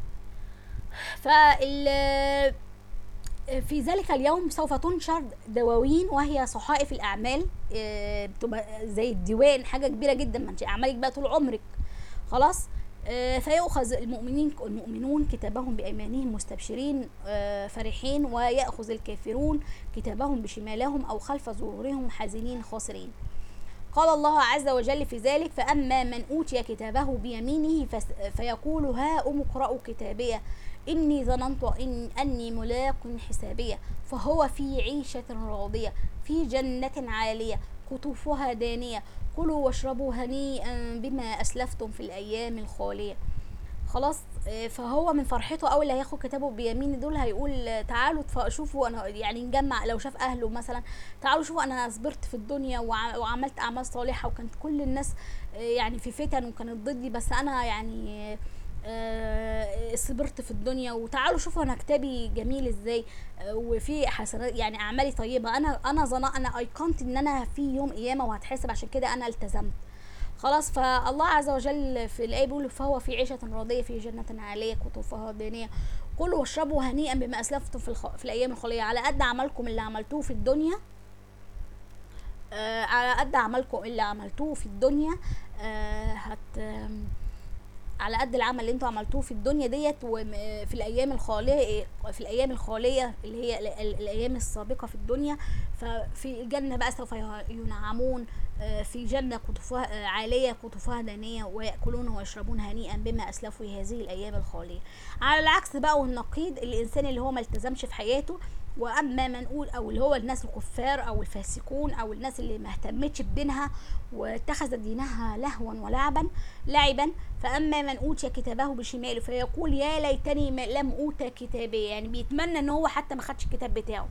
فال في ذلك اليوم سوف تنشر دواوين وهي صحائف الاعمال آه، بتبقى زي الديوان حاجه كبيره جدا ما انت اعمالك بقى طول عمرك خلاص آه، فيأخذ المؤمنين المؤمنون كتابهم بأيمانهم مستبشرين آه، فرحين ويأخذ الكافرون كتابهم بشمالهم أو خلف ظهورهم حزينين خاسرين قال الله عز وجل في ذلك فأما من أوتي كتابه بيمينه فس- فيقول ها أم اقرأوا كتابيه إني ظننت إن أني ملاق حسابية فهو في عيشة راضية في جنة عالية قطوفها دانية كلوا واشربوا هنيئا بما أسلفتم في الأيام الخالية خلاص آه، فهو من فرحته اول اللي هياخد كتابه بيمين دول هيقول آه، تعالوا تف- شوفوا انا يعني نجمع لو شاف اهله مثلا تعالوا شوفوا انا صبرت في الدنيا وع- وعملت اعمال صالحه وكانت كل الناس آه، يعني في فتن وكانت ضدي بس انا يعني آه، صبرت في الدنيا وتعالوا شوفوا انا كتابي جميل ازاي آه، وفي حسنات يعني اعمالي طيبه انا انا ظن انا ايقنت ان انا في يوم قيامه وهتحاسب عشان كده انا التزمت خلاص فالله عز وجل في الايه بيقول فهو في عيشه راضيه في جنه عاليه قطوفها دانيه كلوا واشربوا هنيئا بما اسلفتم في, الخ... في الايام الخاليه على قد عملكم اللي عملتوه في الدنيا آه على قد عملكم اللي عملتوه في الدنيا آه هت آم، على قد العمل اللي انتوا عملتوه في الدنيا ديت وفي الايام الخاليه في الايام الخاليه اللي هي ال- ال- الايام السابقه في الدنيا ففي الجنه بقى سوف ينعمون آه، في جنه قطوفها آه، عاليه قطوفها دانيه وياكلون ويشربون هنيئا بما اسلفوا في هذه الايام الخاليه على العكس بقى والنقيض الانسان اللي هو ما التزمش في حياته واما ما نقول او اللي هو الناس الكفار او الفاسقون او الناس اللي ما اهتمتش بدينها واتخذت دينها لهوا ولعبا لعبا فاما من اوتي كتابه بشماله فيقول يا ليتني ما لم اوت كتابي يعني بيتمنى ان هو حتى ما خدش الكتاب بتاعه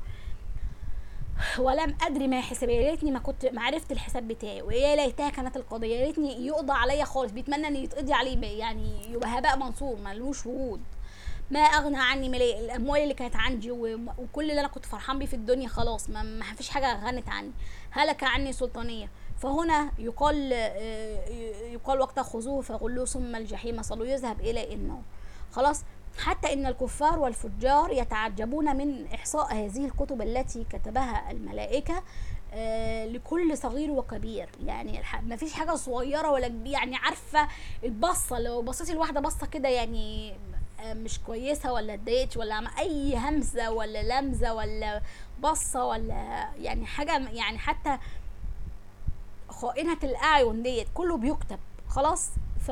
ولم ادري ما حسابي يا ريتني ما كنت ما عرفت الحساب بتاعي ويا ليتها كانت القضيه يا ريتني يقضى عليا خالص بيتمنى ان يتقضي عليه بقى، يعني يبقى هباء منصور ملوش وجود ما اغنى عني مالي الاموال اللي كانت عندي وم- وكل اللي انا كنت فرحان بيه في الدنيا خلاص ما, ما فيش حاجه غنت عني هلك عني سلطانيه فهنا يقال آه، يقال وقتها خذوه فغلوه ثم الجحيم صلوا يذهب الى النار خلاص حتى ان الكفار والفجار يتعجبون من احصاء هذه الكتب التي كتبها الملائكه آه، لكل صغير وكبير يعني الح- ما فيش حاجه صغيره ولا كبيره يعني عارفه البصه لو بصيتي لواحده بصه كده يعني آه، مش كويسه ولا اتضايقتش ولا عم- اي همزه ولا لمزه ولا بصه ولا يعني حاجه يعني حتى خائنة الأعين ديت كله بيكتب خلاص ف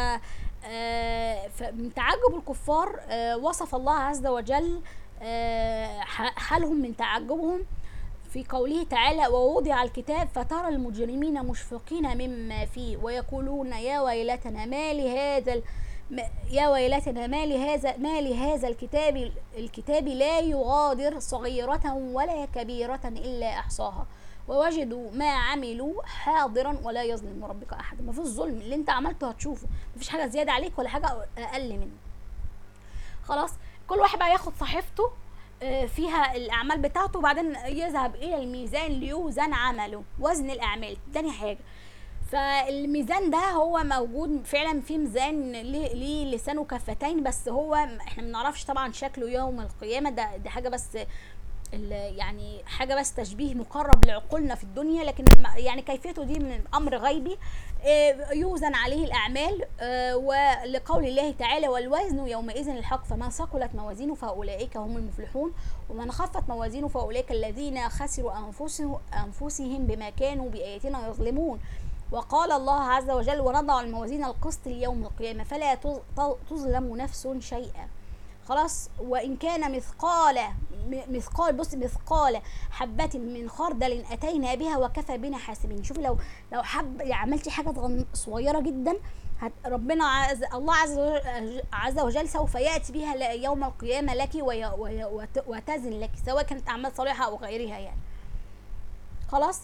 آه، فمن تعجب الكفار آه، وصف الله عز وجل آه، ح- حالهم من تعجبهم في قوله تعالى ووضع الكتاب فترى المجرمين مشفقين مما فيه ويقولون يا ويلتنا ما لهذا ال- ما- يا ويلتنا ما لهذا ما لهذا الكتاب الكتاب لا يغادر صغيرة ولا كبيرة إلا أحصاها ووجدوا ما عملوا حاضرا ولا يظلم ربك أحد ما فيش ظلم اللي انت عملته هتشوفه مفيش حاجة زيادة عليك ولا حاجة أقل منه خلاص كل واحد بقى ياخد صحيفته آه، فيها الاعمال بتاعته وبعدين يذهب الى الميزان ليوزن عمله وزن الاعمال تاني حاجه فالميزان ده هو موجود فعلا في ميزان ليه ليه لسان وكفتين بس هو احنا ما بنعرفش طبعا شكله يوم القيامه ده دي حاجه بس ال- يعني حاجه بس تشبيه مقرب لعقولنا في الدنيا لكن ما- يعني كيفيته دي من امر غيبي آه، يوزن عليه الاعمال آه، ولقول الله تعالى والوزن يومئذ الحق فمن ثقلت موازينه فاولئك هم المفلحون ومن خفت موازينه فاولئك الذين خسروا انفسهم انفسهم بما كانوا باياتنا يظلمون وقال الله عز وجل ونضع الموازين القسط ليوم القيامه فلا تظ- تظلم نفس شيئا خلاص وان كان مثقال م- مثقال بص مثقال حبة من خردل اتينا بها وكفى بنا حاسبين شوفي لو لو حب يعني عملتي حاجة صغن- صغيرة جدا هت ربنا عز الله عز وجل, عز وجل سوف ياتي بها ل- يوم القيامة لك وي وي وت- وتزن لك سواء كانت اعمال صالحة او غيرها يعني خلاص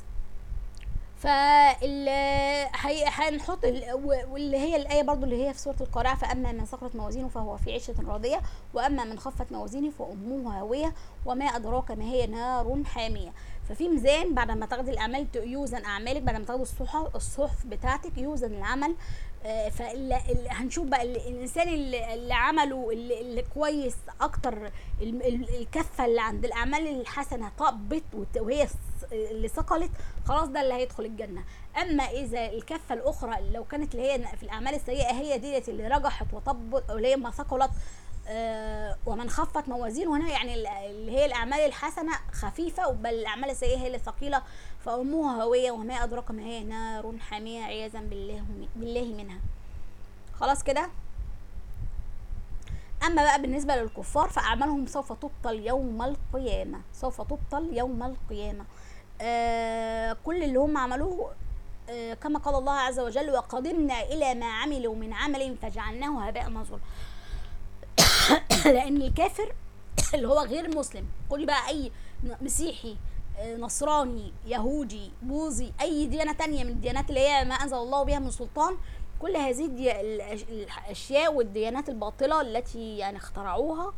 فال هي- هنحط ال- و- واللي هي الايه برضو اللي هي في سوره القارعه فاما من ثقلت موازينه فهو في عيشه راضيه واما من خفت موازينه فامه هاويه وما ادراك ما هي نار حاميه ففي ميزان بعد ما تاخدي الاعمال ت- يوزن اعمالك بعد ما تاخدي الصحف الصحف بتاعتك يوزن العمل آه، فال- ال- هنشوف بقى ال- الانسان اللي, اللي عمله اللي, اللي كويس اكتر ال- ال- الكفه اللي عند الاعمال الحسنه طبت وت- وهي الس- اللي ثقلت خلاص ده اللي هيدخل الجنه اما اذا الكفه الاخرى لو كانت اللي هي في الاعمال السيئه هي ديت اللي رجحت وطبت او اللي هي ما ثقلت آه، ومن خفت موازينه هنا يعني ال- اللي هي الاعمال الحسنه خفيفه بل الاعمال السيئه هي اللي ثقيله فامها هاويه وما ادراك ما هي نار حاميه عياذا بالله بالله منها خلاص كده اما بقى بالنسبه للكفار فاعمالهم سوف تبطل يوم القيامه سوف تبطل يوم القيامه آه كل اللي هم عملوه آه كما قال الله عز وجل وقدمنا الى ما عملوا من عمل فجعلناه هباء منثورا لان الكافر اللي هو غير مسلم قولي بقى اي مسيحي آه، نصراني يهودي بوذي اي ديانه تانية من الديانات اللي هي ما انزل الله بها من سلطان كل هذه الدي- الأش- الاشياء والديانات الباطله التي يعني اخترعوها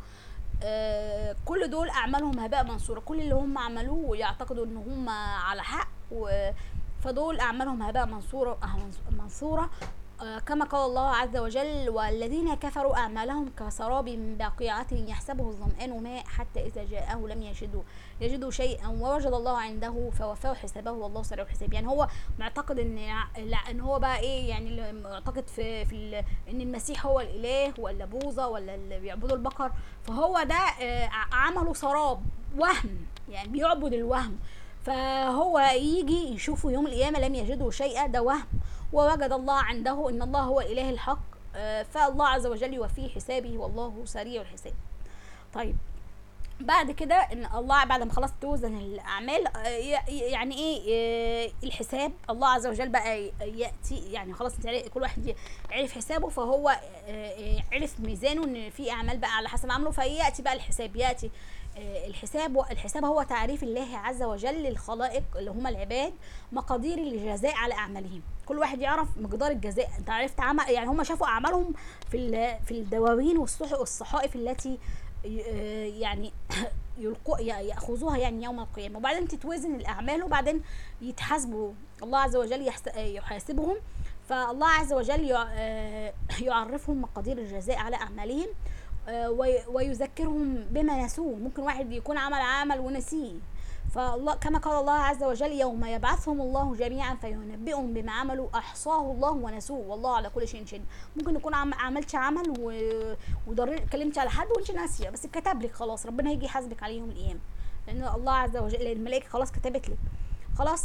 آه، كل دول اعمالهم هباء منصوره كل اللي هم عملوه يعتقدوا ان هم على حق و فدول اعمالهم هباء منصوره آه، منص- منصوره آه، كما قال الله عز وجل والذين كفروا اعمالهم كسراب باقيعة يحسبه الظمآن ماء حتى اذا جاءه لم يجده يجدوا شيئا ووجد الله عنده فوفاه حسابه والله سريع الحساب يعني هو معتقد ان لا ان هو بقى ايه يعني اللي معتقد في في ال- ان المسيح هو الاله ولا بوذا ولا اللي بيعبدوا البقر فهو ده آه، ع- عمله سراب وهم يعني بيعبد الوهم فهو يجي يشوفه يوم القيامة لم يجده شيئا ده وهم ووجد الله عنده ان الله هو الاله الحق آه، فالله عز وجل يوفيه حسابه والله سريع الحساب طيب بعد كده ان الله بعد ما خلاص توزن الاعمال آه، ي- يعني ايه آه، الحساب الله عز وجل بقى ي- ياتي يعني خلاص انت عرف- كل واحد ي- عرف حسابه فهو آه، آه، عرف ميزانه ان في اعمال بقى على حسب عمله فياتي بقى الحساب ياتي آه، الحساب الحساب هو تعريف الله عز وجل للخلائق اللي هم العباد مقادير الجزاء على اعمالهم كل واحد يعرف مقدار الجزاء انت عرفت عمل يعني هم شافوا اعمالهم في ال- في الدواوين والصح- والصحائف التي ي- آه، يعني يلقوا ي- ياخذوها يعني يوم القيامه وبعدين تتوزن الاعمال وبعدين يتحاسبوا الله عز وجل يحس- آه، يحاسبهم فالله عز وجل يع- آه، يعرفهم مقادير الجزاء على اعمالهم آه، وي- ويذكرهم بما نسوه ممكن واحد يكون عمل عمل ونسيه فالله كما قال الله عز وجل يوم يبعثهم الله جميعا فينبئهم بما عملوا احصاه الله ونسوه والله على كل شيء شهيد ممكن يكون عم عملتش عمل و... وضرر اتكلمت على حد وانت ناسيه بس كتب لك خلاص ربنا هيجي يحاسبك عليه يوم القيامه لان الله عز وجل لأن الملائكه خلاص كتبت لك خلاص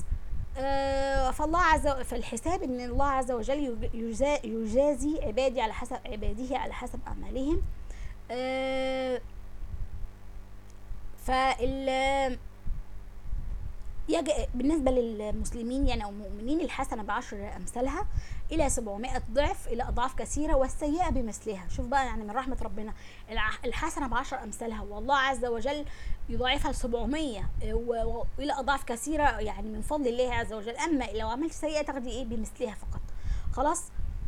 آه فالله عز وجل فالحساب ان الله عز وجل يج- يجا- يجازي عبادي على حسب عباده على حسب اعمالهم آه فال يج... بالنسبة للمسلمين يعني أو المؤمنين الحسنة بعشر أمثالها إلى 700 ضعف إلى أضعاف كثيرة والسيئة بمثلها شوف بقى يعني من رحمة ربنا الع... الحسنة بعشر أمثالها والله عز وجل يضاعفها ل 700 و... وإلى أضعاف كثيرة يعني من فضل الله عز وجل أما لو عملت سيئة تاخدي إيه بمثلها فقط خلاص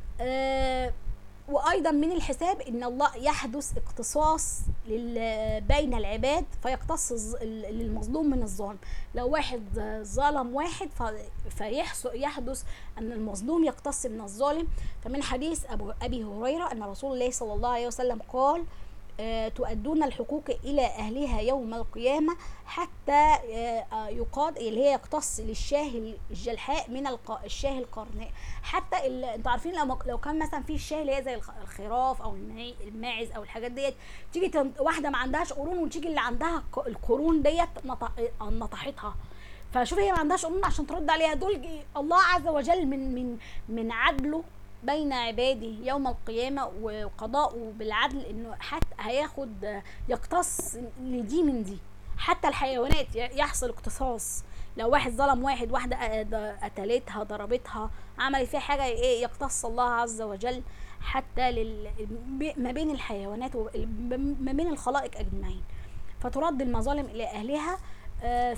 آه وايضا من الحساب ان الله يحدث اقتصاص لل- بين العباد فيقتص الظ- ال- للمظلوم من الظالم لو واحد ظلم واحد ف- فيحس- يحدث ان المظلوم يقتص من الظالم فمن حديث ابو ابي هريره ان رسول الله صلى الله عليه وسلم قال آه، تؤدون الحقوق الى اهلها يوم القيامه حتى آه، آه، يقاد اللي هي يقتص للشاه الجلحاء من الق- الشاه القرناء حتى ال- انتوا عارفين لو لو كان مثلا في الشاه اللي هي زي الخ- الخراف او الماعي- الماعز او الحاجات ديت تيجي تن- واحده ما عندهاش قرون وتيجي اللي عندها ق- القرون ديت نط- نطحتها فشوف هي ما عندهاش قرون عشان ترد عليها دول ج- الله عز وجل من من من عدله بين عباده يوم القيامة وقضاءه بالعدل انه حتى هياخد يقتص لدي من دي حتى الحيوانات ي- يحصل اقتصاص لو واحد ظلم واحد واحدة أ- د- قتلتها ضربتها عملت فيها حاجة ايه يقتص الله عز وجل حتى لل... ب- ما بين الحيوانات وما بين الخلائق أجمعين فترد المظالم إلى أهلها آه،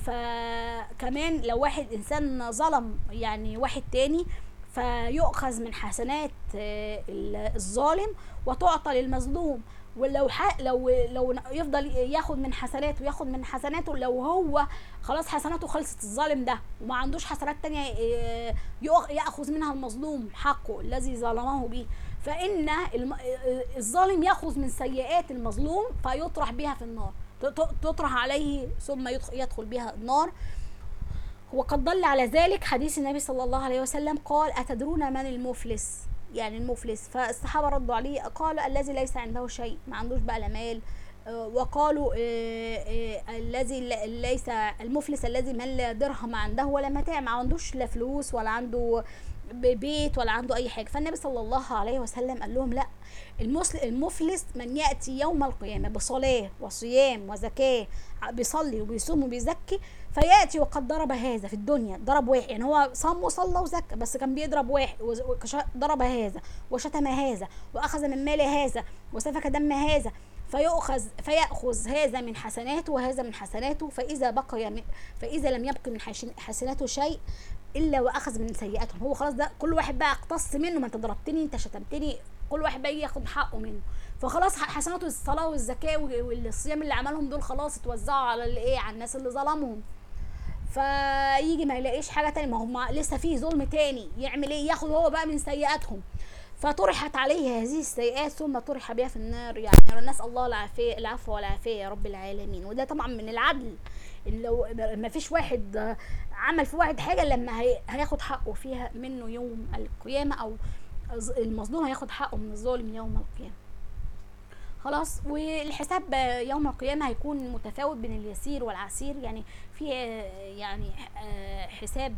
فكمان لو واحد إنسان ظلم يعني واحد تاني فيؤخذ من حسنات آه، ال- الظالم وتعطى للمظلوم ولو ح... لو لو يفضل ياخد من حسناته ياخد من حسناته لو هو خلاص حسناته خلصت الظالم ده وما عندوش حسنات تانية آه، يؤخ- ياخذ منها المظلوم حقه الذي ظلمه به فان الم... آه، الظالم ياخذ من سيئات المظلوم فيطرح بها في النار ت- ت- تطرح عليه ثم يدخل, يدخل بها النار وقد دل على ذلك حديث النبي صلى الله عليه وسلم قال أتدرون من المفلس يعني المفلس فالصحابة ردوا عليه قال الذي ليس عنده شيء ما عندوش بقى لا مال آه، وقالوا آه، آه، الذي ل- ليس المفلس الذي من لا درهم عنده ولا متاع ما عندوش لا فلوس ولا عنده ب- بيت ولا عنده اي حاجه فالنبي صلى الله عليه وسلم قال لهم لا المسل- المفلس من ياتي يوم القيامه بصلاه وصيام وزكاه ع- بيصلي وبيصوم وبيزكي فياتي وقد ضرب هذا في الدنيا ضرب واحد يعني هو صام وصلى وزكى بس كان بيضرب واحد وز- وكش- ضرب هذا وشتم هذا واخذ من مال هذا وسفك دم هذا فيؤخذ فيأخذ هذا من حسناته وهذا من حسناته فإذا بقي من فإذا لم يبق من حش- حسناته شيء الا واخذ من سيئاتهم هو خلاص ده كل واحد بقى اقتص منه ما انت ضربتني انت شتمتني كل واحد بقى يجي ياخد حقه منه فخلاص حسنات الصلاه والزكاه والصيام اللي عملهم دول خلاص اتوزعوا على الايه على الناس اللي ظلمهم فيجي ما يلاقيش حاجه تانية ما هم لسه في ظلم تاني يعمل ايه ياخد هو بقى من سيئاتهم فطرحت عليه هذه السيئات ثم طرح بها في النار يعني نسال الله العافيه العفو والعافيه يا رب العالمين وده طبعا من العدل إن لو ما فيش واحد عمل في واحد حاجه لما هياخد حقه فيها منه يوم القيامه او المظلوم هياخد حقه من الظالم يوم القيامه خلاص والحساب يوم القيامه هيكون متفاوت بين اليسير والعسير يعني في يعني حساب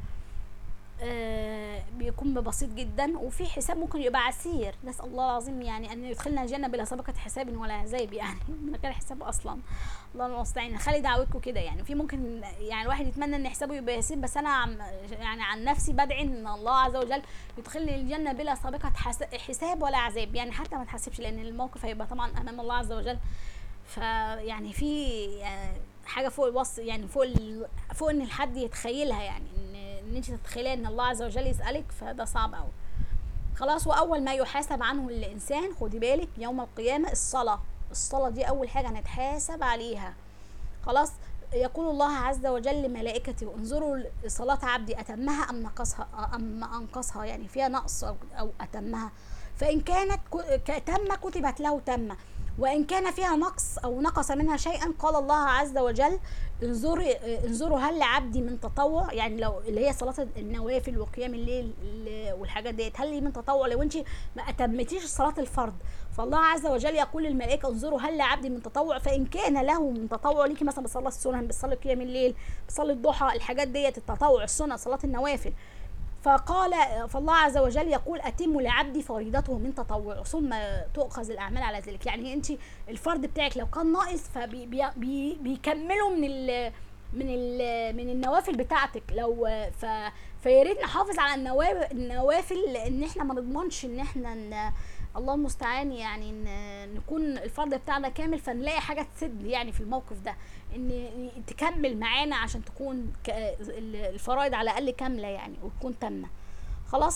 آه، بيكون بسيط جدا وفي حساب ممكن يبقى عسير نسال الله العظيم يعني ان يدخلنا الجنه بلا سابقه حساب ولا عذاب يعني من غير حساب اصلا الله المستعان خلي دعوتكم كده يعني في ممكن يعني الواحد يتمنى ان حسابه يبقى يسير بس انا عم يعني عن نفسي بدعي ان الله عز وجل يدخلني الجنه بلا سابقه حساب ولا عذاب يعني حتى ما تحسبش لان الموقف هيبقى طبعا امام الله عز وجل فيعني في يعني حاجه فوق الوصف يعني فوق فوق ان الحد يتخيلها يعني ان انت تتخيلي ان الله عز وجل يسالك فده صعب قوي خلاص واول ما يحاسب عنه الانسان خدي بالك يوم القيامه الصلاه الصلاه دي اول حاجه هنتحاسب عليها خلاص يقول الله عز وجل لملائكته انظروا صلاة عبدي أتمها أم نقصها أم أنقصها يعني فيها نقص أو أتمها فإن كانت تم كتبت له تم وإن كان فيها نقص أو نقص منها شيئا قال الله عز وجل انظري انظروا هل لعبدي من تطوع يعني لو اللي هي صلاه النوافل وقيام الليل والحاجات ديت هل لي من تطوع لو انت ما اتمتيش صلاه الفرض فالله عز وجل يقول للملائكه انظروا هل لعبدي من تطوع فان كان له من تطوع ليكي مثلا بتصلي السنن بتصلي قيام الليل بتصلي الضحى الحاجات ديت التطوع السنن صلاه النوافل فقال فالله عز وجل يقول أتم لعبدي فريضته من تطوع ثم تؤخذ الأعمال على ذلك يعني أنت الفرض بتاعك لو كان ناقص فبيكملوا من ال من ال من النوافل بتاعتك لو ف فيا ريت نحافظ على النوافل لان احنا ما نضمنش ان احنا الله المستعان يعني نكون الفرض بتاعنا كامل فنلاقي حاجه تسد يعني في الموقف ده ان تكمل معانا عشان تكون الفرائض على الاقل كامله يعني وتكون تامه خلاص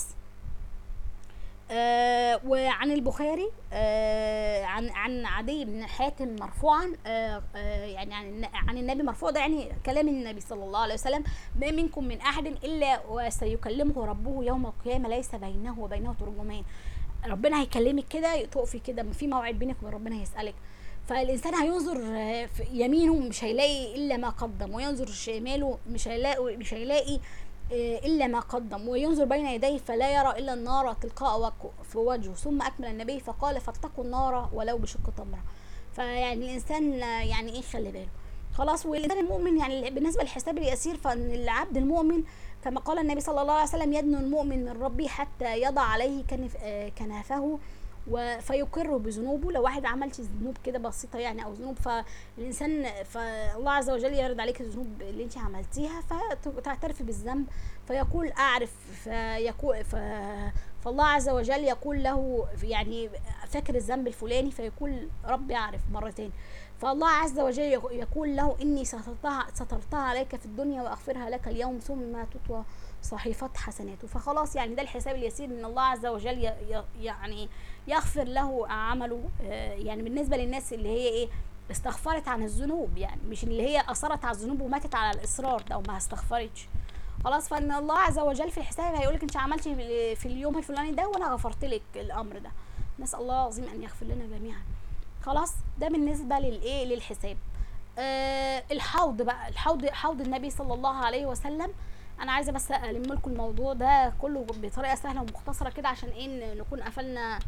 آه وعن البخاري آه عن عن عدي بن حاتم مرفوعا آه آه يعني عن عن النبي مرفوع ده يعني كلام النبي صلى الله عليه وسلم ما منكم من احد الا وسيكلمه ربه يوم القيامه ليس بينه وبينه ترجمان ربنا هيكلمك كده تقفي كده في موعد بينك وبين ربنا هيسالك فالانسان هينظر في يمينه مش هيلاقي الا ما قدم وينظر شماله مش هيلاقي مش هيلاقي آه، الا ما قدم وينظر بين يديه فلا يرى الا النار تلقاء في وجهه ثم اكمل النبي فقال فاتقوا النار ولو بشق تمره فيعني الانسان يعني ايه خلي باله خلاص والانسان المؤمن يعني بالنسبه للحساب اليسير فان العبد المؤمن كما قال النبي صلى الله عليه وسلم يدنو المؤمن من ربه حتى يضع عليه كنف آه، كنافه فيقر بذنوبه لو واحد عملت ذنوب كده بسيطه يعني او ذنوب فالانسان فالله عز وجل يرد عليك الذنوب اللي انت عملتيها فتعترفي بالذنب فيقول اعرف فيقول ف فالله عز وجل يقول له يعني فاكر الذنب الفلاني فيقول ربي اعرف مرتين فالله عز وجل يقول له اني سترتها, سترتها عليك في الدنيا واغفرها لك اليوم ثم تطوى صحيفة حسناته فخلاص يعني ده الحساب اليسير ان الله عز وجل يعني يغفر له عمله آه، يعني بالنسبة للناس اللي هي ايه استغفرت عن الذنوب يعني مش اللي هي اصرت على الذنوب وماتت على الاصرار ده وما استغفرتش خلاص فان الله عز وجل في الحساب هيقول لك انت عملتي في اليوم الفلاني ده وانا غفرت لك الامر ده نسال الله العظيم ان يغفر لنا جميعا خلاص ده بالنسبه للايه للحساب آه الحوض بقى الحوض حوض النبي صلى الله عليه وسلم انا عايزه بس الم لكم الموضوع ده كله بطريقه سهله ومختصره كده عشان ايه نكون قفلنا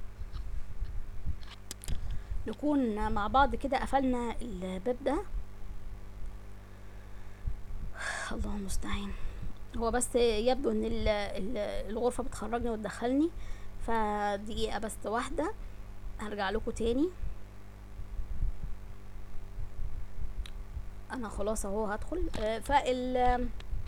نكون مع بعض كده قفلنا الباب ده الله المستعان هو بس يبدو ان الغرفه بتخرجني وتدخلني فدقيقه بس واحده هرجع لكم تاني انا خلاص اهو هدخل آه، فال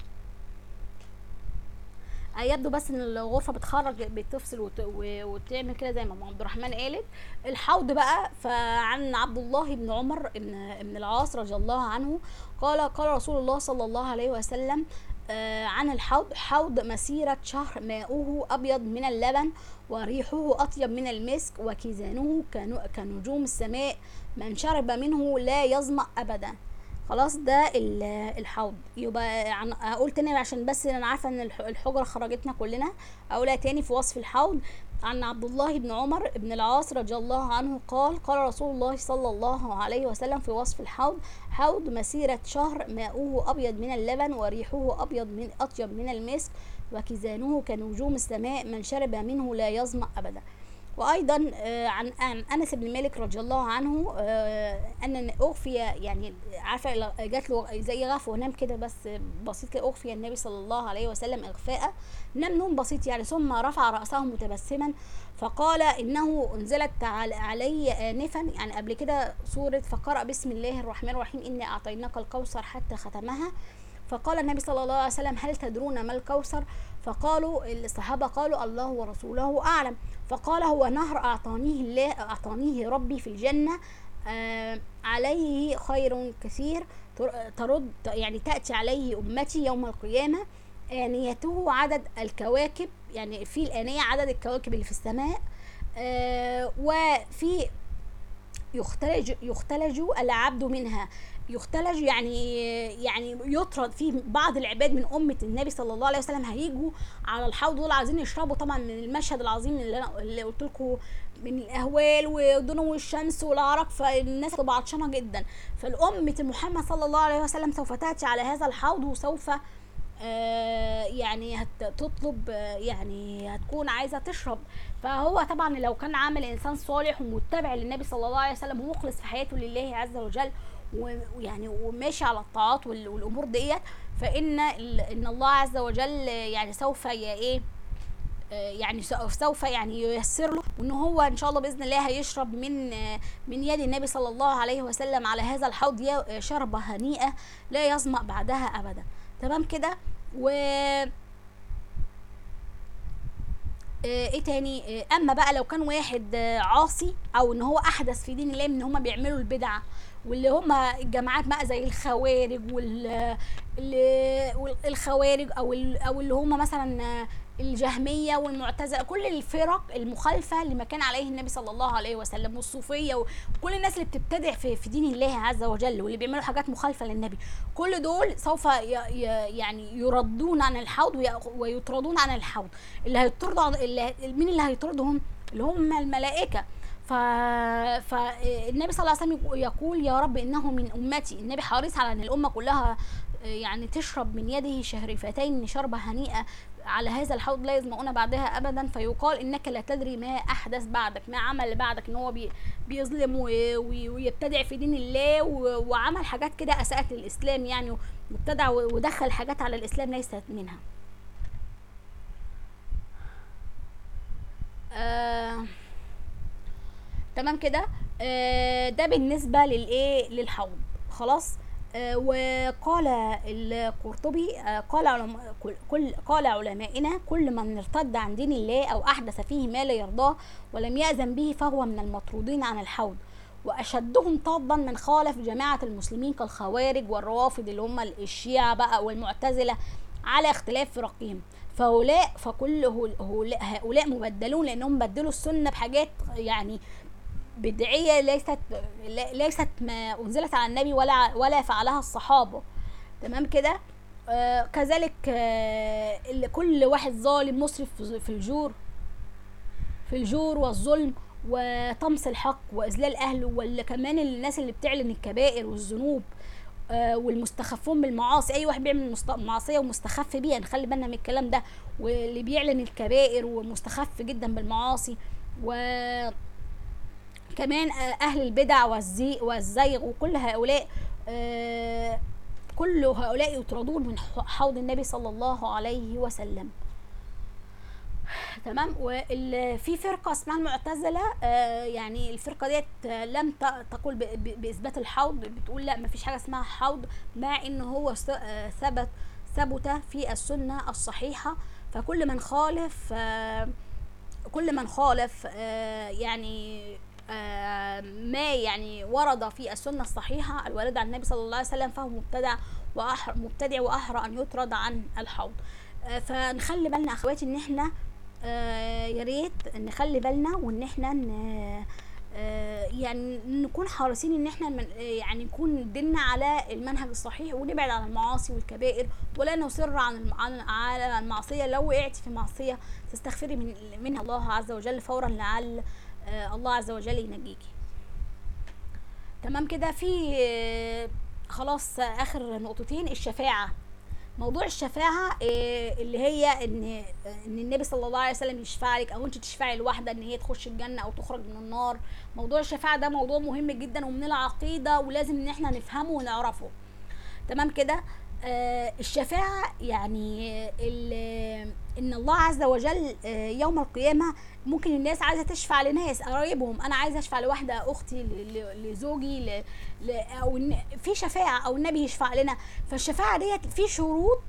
يبدو بس ان الغرفه بتخرج بتفصل وتعمل كده زي ما عبد الرحمن قالت الحوض بقى فعن عبد الله بن عمر بن ابن العاص رضي الله عنه قال قال رسول الله صلى الله عليه وسلم آه، عن الحوض حوض مسيرة شهر ماؤه أبيض من اللبن وريحه أطيب من المسك وكيزانه كنو- كنجوم السماء من شرب منه لا يظمأ أبدا خلاص ده ال- الحوض يبقى عن اقول تاني عشان بس انا عارفه ان الح- الحجره خرجتنا كلنا اقولها تاني في وصف الحوض عن عبد الله بن عمر بن العاص رضي الله عنه قال قال رسول الله صلى الله عليه وسلم في وصف الحوض حوض مسيرة شهر ماؤه أبيض من اللبن وريحه أبيض من أطيب من المسك وكيزانه كنجوم السماء من شرب منه لا يظمأ أبدا وايضا آه، عن عن انس بن مالك رضي الله عنه آه، ان اغفي يعني عارفه ل- جات له زي غفوه نام كده بس بسيط كده اغفي النبي صلى الله عليه وسلم اغفاء نام نوم بسيط يعني ثم رفع راسه متبسما فقال انه انزلت عل- علي انفا يعني قبل كده سوره فقرأ بسم الله الرحمن الرحيم اني اعطيناك الكوثر حتى ختمها فقال النبي صلى الله عليه وسلم هل تدرون ما الكوثر فقالوا الصحابة قالوا الله ورسوله أعلم فقال هو نهر أعطانيه الله أعطانيه ربي في الجنة آه عليه خير كثير تر- ترد يعني تأتي عليه أمتي يوم القيامة آنيته عدد الكواكب يعني في الآنية عدد الكواكب اللي في السماء آه وفي يختلج يختلج العبد منها يختلج يعني يعني يطرد في بعض العباد من امه النبي صلى الله عليه وسلم هيجوا على الحوض دول عايزين يشربوا طبعا من المشهد العظيم اللي انا اللي قلت لكم من الاهوال ودنو الشمس والعرق فالناس تبقى عطشانه جدا فالأمة محمد صلى الله عليه وسلم سوف تاتي على هذا الحوض وسوف آه، يعني هتطلب آه، يعني هتكون عايزه تشرب فهو طبعا لو كان عامل انسان صالح ومتبع للنبي صلى الله عليه وسلم ومخلص في حياته لله عز وجل و- ويعني وماشي على الطاعات وال- والامور ديت فان ال- ان الله عز وجل يعني سوف ي- ايه آه، يعني سو- سوف يعني ييسر له وان هو ان شاء الله باذن الله هيشرب من آه، من يد النبي صلى الله عليه وسلم على هذا الحوض ي- شربة هنيئة لا يظمأ بعدها ابدا تمام كده و آه، ايه تاني آه، اما بقى لو كان واحد آه، عاصي او ان هو احدث في دين الله ان هم بيعملوا البدع واللي هم الجماعات بقى زي الخوارج وال ال- وال- الخوارج او ال- او اللي هم مثلا آه، الجهميه والمعتزله كل الفرق المخالفه لما كان عليه النبي صلى الله عليه وسلم والصوفيه وكل الناس اللي بتبتدع في, في دين الله عز وجل واللي بيعملوا حاجات مخالفه للنبي كل دول سوف ي ي يعني يردون عن الحوض وي- ويطردون عن الحوض اللي هيطردوا عن- اللي مين اللي هيطردهم اللي هم الملائكه ف... فالنبي صلى الله عليه وسلم يقول يا رب انه من امتي النبي حريص على ان الامه كلها يعني تشرب من يده شهرفتين شربة هنيئة على هذا الحوض لا يظمؤون بعدها ابدا فيقال انك لا تدري ما احدث بعدك ما عمل بعدك ان هو بي بيظلم و- و- ويبتدع في دين الله و- وعمل حاجات كده اساءت للاسلام يعني وابتدع و- ودخل حاجات على الاسلام ليست منها آه تمام كده آه ده بالنسبه للايه للحوض خلاص آه وقال القرطبي آه قال علماء كل- كل قال علمائنا كل من ارتد عن دين الله او احدث فيه ما لا يرضاه ولم يأذن به فهو من المطرودين عن الحوض واشدهم طبا من خالف جماعه المسلمين كالخوارج والروافض اللي هم الشيعه بقى والمعتزله على اختلاف فرقهم فهؤلاء فكل هؤلاء- هؤلاء هؤلاء مبدلون لانهم بدلوا السنه بحاجات يعني بدعيه ليست ليست ما انزلت على النبي ولا ولا فعلها الصحابه تمام كده آه كذلك آه اللي كل واحد ظالم مسرف في- في الجور في الجور والظلم وطمس الحق واذلال اهله واللي كمان الناس اللي بتعلن الكبائر والذنوب آه، والمستخفون بالمعاصي اي واحد بيعمل مست- معصيه ومستخف بيها نخلي بالنا من الكلام ده واللي بيعلن الكبائر ومستخف جدا بالمعاصي و كمان آه، اهل البدع والزي والزيغ وكل هؤلاء آه، كل هؤلاء يطردون من ح- حوض النبي صلى الله عليه وسلم تمام وفي فرقه اسمها المعتزله آه، يعني الفرقه ديت آه، لم ت- تقول ب- ب- باثبات الحوض بتقول لا مفيش حاجه اسمها حوض مع ان هو س- آه، ثبت ثبت في السنه الصحيحه فكل من خالف آه، كل من خالف آه، يعني آه، ما يعني ورد في السنة الصحيحة الواردة عن النبي صلى الله عليه وسلم فهو مبتدع وأحر مبتدع وأحرى أن يطرد عن الحوض آه، فنخلي بالنا أخواتي إن إحنا آه، يا ريت نخلي بالنا وإن إحنا ن- آه، يعني نكون حريصين ان احنا من يعني نكون ديننا على المنهج الصحيح ونبعد عن المعاصي والكبائر ولا نصر عن الم- عن على المعصيه لو وقعت في معصيه تستغفري من منها الله عز وجل فورا لعل آه، الله عز وجل ينجيكي تمام كده في آه، خلاص آه، اخر نقطتين الشفاعه موضوع الشفاعة آه، اللي هي ان ان النبي صلى الله عليه وسلم يشفع لك او انت تشفعي لواحدة ان هي تخش الجنة او تخرج من النار موضوع الشفاعة ده موضوع مهم جدا ومن العقيدة ولازم ان احنا نفهمه ونعرفه تمام كده آه الشفاعة يعني ال- ان الله عز وجل آه يوم القيامة ممكن الناس عايزة تشفع لناس قرايبهم انا عايزة اشفع لواحدة اختي ل- ل- لزوجي ل... ل... او إن في شفاعة او النبي يشفع لنا فالشفاعة ديت في شروط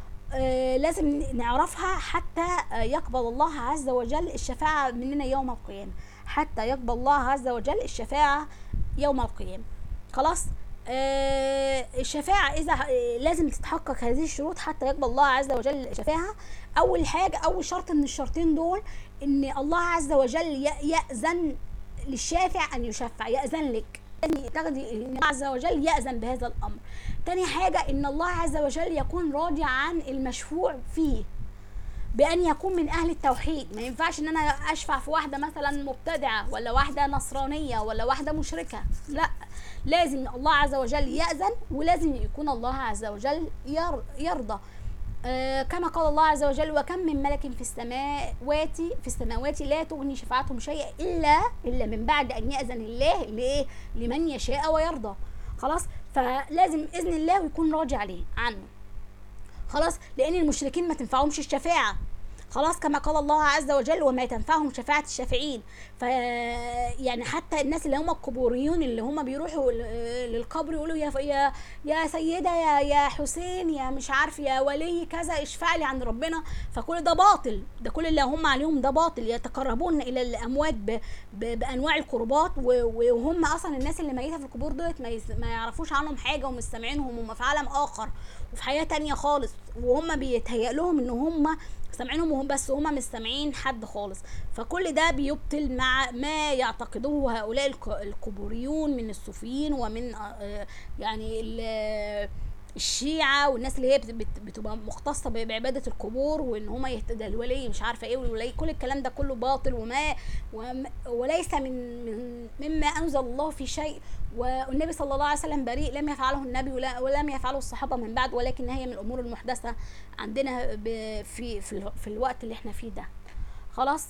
آه لازم نعرفها حتى آه يقبل الله عز وجل الشفاعة مننا يوم القيامة حتى يقبل الله عز وجل الشفاعة يوم القيامة خلاص آه الشفاعة إذا آه، لازم تتحقق هذه الشروط حتى يقبل الله عز وجل الشفاعة أول حاجة أول شرط من الشرطين دول إن الله عز وجل ي- يأذن للشافع أن يشفع يأذن لك يعني تاخدي ان الله عز وجل يأذن بهذا الأمر تاني حاجة إن الله عز وجل يكون راضي عن المشفوع فيه بأن يكون من أهل التوحيد ما ينفعش إن أنا أشفع في واحدة مثلا مبتدعة ولا واحدة نصرانية ولا واحدة مشركة لا لازم الله عز وجل يأذن ولازم يكون الله عز وجل ير يرضى آه كما قال الله عز وجل وكم من ملك في السماوات في السماوات لا تغني شفاعتهم شيئا الا الا من بعد ان ياذن الله لايه لمن يشاء ويرضى خلاص فلازم اذن الله ويكون راضي عليه عنه خلاص لان المشركين ما تنفعهمش الشفاعه خلاص كما قال الله عز وجل وما تنفعهم شفاعة الشافعين ف يعني حتى الناس اللي هم القبوريون اللي هم بيروحوا ل- للقبر يقولوا يا يا يا سيدة يا يا حسين يا مش عارف يا ولي كذا اشفع لي عند ربنا فكل ده باطل ده كل اللي هم عليهم ده باطل يتقربون الى الاموات ب ب بانواع القربات و- وهم اصلا الناس اللي ميته في القبور دولت ما, يس- ما يعرفوش عنهم حاجه ومش سامعينهم هم في عالم اخر وفي حياه تانية خالص وهم بيتهيأ لهم ان هم سامعينهم وهم بس هم مش سامعين حد خالص فكل ده بيبطل مع ما يعتقدوه هؤلاء الق- القبوريون من الصوفيين ومن آه، يعني ال- الشيعة والناس اللي هي بت- بت- بتبقى مختصة ب- بعبادة القبور وان هم يهتدى الولي مش عارفة ايه والولي كل الكلام ده كله باطل وما وم- وليس من, من مما انزل الله في شيء والنبي صلى الله عليه وسلم بريء لم يفعله النبي ولا ولم يفعله الصحابة من بعد ولكن هي من الامور المحدثة عندنا ب- في في, ال- في الوقت اللي احنا فيه ده خلاص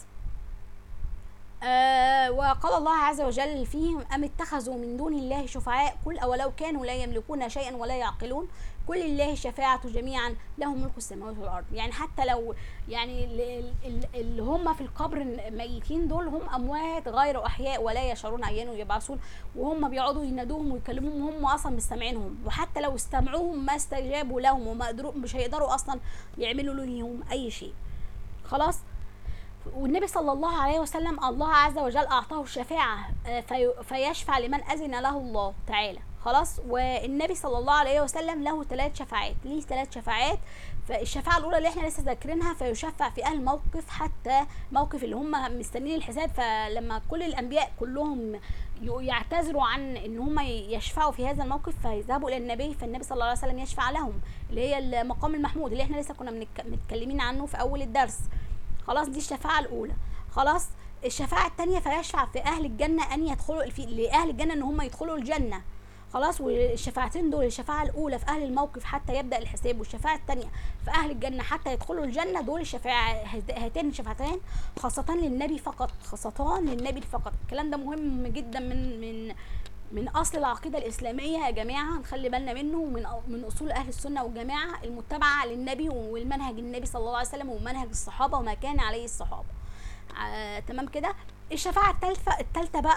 آه وقال الله عز وجل فيهم أم اتخذوا من دون الله شفعاء قل أولو كانوا لا يملكون شيئا ولا يعقلون قل لله الشفاعة جميعا له ملك السماوات والأرض يعني حتى لو يعني ال- ال- اللي هم في القبر ميتين دول هم أموات غير أحياء ولا يشعرون أيان يبعثون وهم بيقعدوا ينادوهم ويكلموهم هم أصلا مش سامعينهم وحتى لو استمعوهم ما استجابوا لهم وما قدروا مش هيقدروا أصلا يعملوا لهم أي شيء خلاص والنبي صلى الله عليه وسلم الله عز وجل اعطاه الشفاعه آه، في فيشفع لمن اذن له الله تعالى خلاص والنبي صلى الله عليه وسلم له ثلاث شفاعات ليه ثلاث شفاعات فالشفاعه الاولى اللي احنا لسه ذاكرينها فيشفع في اهل موقف حتى موقف اللي هم مستنيين الحساب فلما كل الانبياء كلهم ي- يعتذروا عن ان هم يشفعوا في هذا الموقف فيذهبوا الى النبي فالنبي صلى الله عليه وسلم يشفع لهم اللي هي المقام المحمود اللي احنا لسه كنا بنتك- متكلمين عنه في اول الدرس خلاص دي الشفاعة الأولى خلاص الشفاعة التانية فيشفع في أهل الجنة أن يدخلوا في لأهل الجنة أن هم يدخلوا الجنة خلاص والشفاعتين دول الشفاعة الأولى في أهل الموقف حتى يبدأ الحساب والشفاعة التانية في أهل الجنة حتى يدخلوا الجنة دول الشفاعة هاتين الشفاعتين خاصة للنبي فقط خاصة للنبي فقط الكلام ده مهم جدا من من من اصل العقيده الاسلاميه يا جماعه نخلي بالنا منه ومن من اصول اهل السنه والجماعه المتبعه للنبي والمنهج النبي صلى الله عليه وسلم ومنهج الصحابه وما كان عليه الصحابه آه، تمام كده الشفاعة التالتة التالتة بقى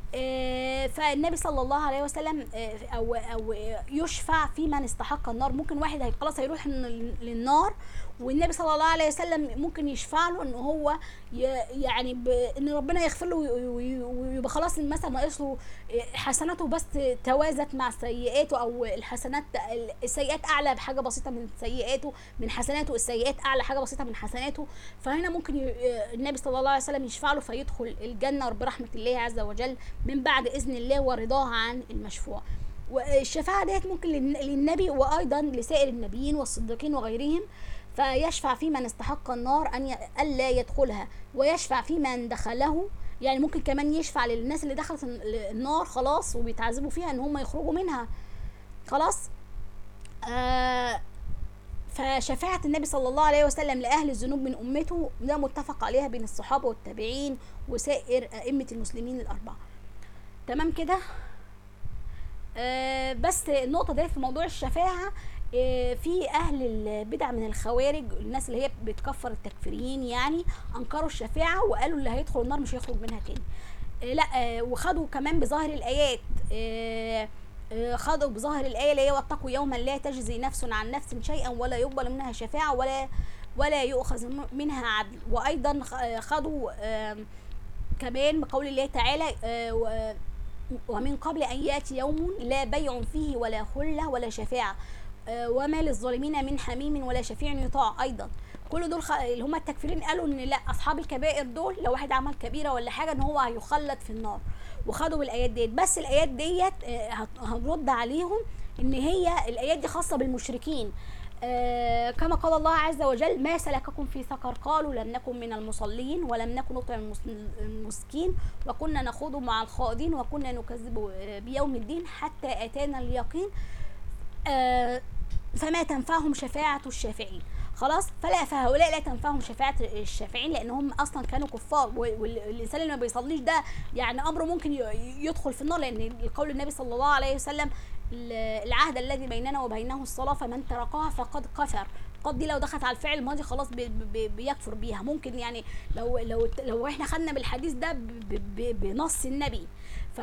آه، فالنبي صلى الله عليه وسلم آه، او او يشفع في من استحق النار ممكن واحد هي- خلاص هيروح لل- للنار والنبي صلى الله عليه وسلم ممكن يشفع له ان هو ي- يعني ب- ان ربنا يغفر له وي- وي- ويبقى خلاص مثلا ناقص له حسناته بس توازت مع سيئاته او الحسنات السيئات اعلى بحاجه بسيطه من سيئاته من حسناته السيئات اعلى حاجه بسيطه من حسناته فهنا ممكن ي- النبي صلى الله عليه وسلم يشفع له فيدخل الجنه برحمه الله عز وجل من بعد اذن الله ورضاه عن المشفوع والشفاعة ديت ممكن للن- للنبي وأيضا لسائر النبيين والصديقين وغيرهم فيشفع في من استحق النار أن ي... ألا يدخلها ويشفع في من دخله يعني ممكن كمان يشفع للناس اللي دخلت ال- النار خلاص وبيتعذبوا فيها ان هم يخرجوا منها خلاص آه فشفاعة النبي صلى الله عليه وسلم لأهل الذنوب من أمته ده متفق عليها بين الصحابة والتابعين وسائر أئمة المسلمين الأربعة تمام كده آه بس النقطة دي في موضوع الشفاعة آه في أهل البدع من الخوارج الناس اللي هي بتكفر التكفيريين يعني أنكروا الشفاعة وقالوا اللي هيدخل النار مش هيخرج منها تاني آه لا آه وخدوا كمان بظاهر الآيات آه آه، خدوا بظاهر الآية اللي هي واتقوا يوما لا تجزي نفس عن نفس شيئا ولا يقبل منها شفاعة ولا ولا يؤخذ منها عدل وأيضا خ- آه، خدوا آم، كمان بقول الله تعالى آه، و- ومن قبل أن يأتي يوم لا بيع فيه ولا خلة ولا شفاعة آه، وما للظالمين من حميم ولا شفيع يطاع أيضا كل دول خ... اللي هم التكفيرين قالوا ان لا اصحاب الكبائر دول لو واحد عمل كبيره ولا حاجه ان هو هيخلد في النار وخدوا بالايات ديت بس الايات ديت آه، هت- هنرد عليهم ان هي الايات دي خاصه بالمشركين آه كما قال الله عز وجل ما سلككم في سقر قالوا لم نكن من المصلين ولم نكن نطعم المس- المسكين وكنا نخوض مع الخائضين وكنا نكذب آه، بيوم الدين حتى اتانا اليقين آه فما تنفعهم شفاعة الشافعين خلاص فلا فهؤلاء لا تنفعهم شفاعة الشافعين لأنهم أصلا كانوا كفار وال- والإنسان اللي ما بيصليش ده يعني أمره ممكن ي- يدخل في النار لأن القول النبي صلى الله عليه وسلم ال- العهد الذي بيننا وبينه الصلاة فمن تركها فقد كفر قد دي لو دخلت على الفعل الماضي خلاص بي بي بيكفر بيها ممكن يعني لو لو لو احنا خدنا بالحديث ده ب- ب- بنص النبي ف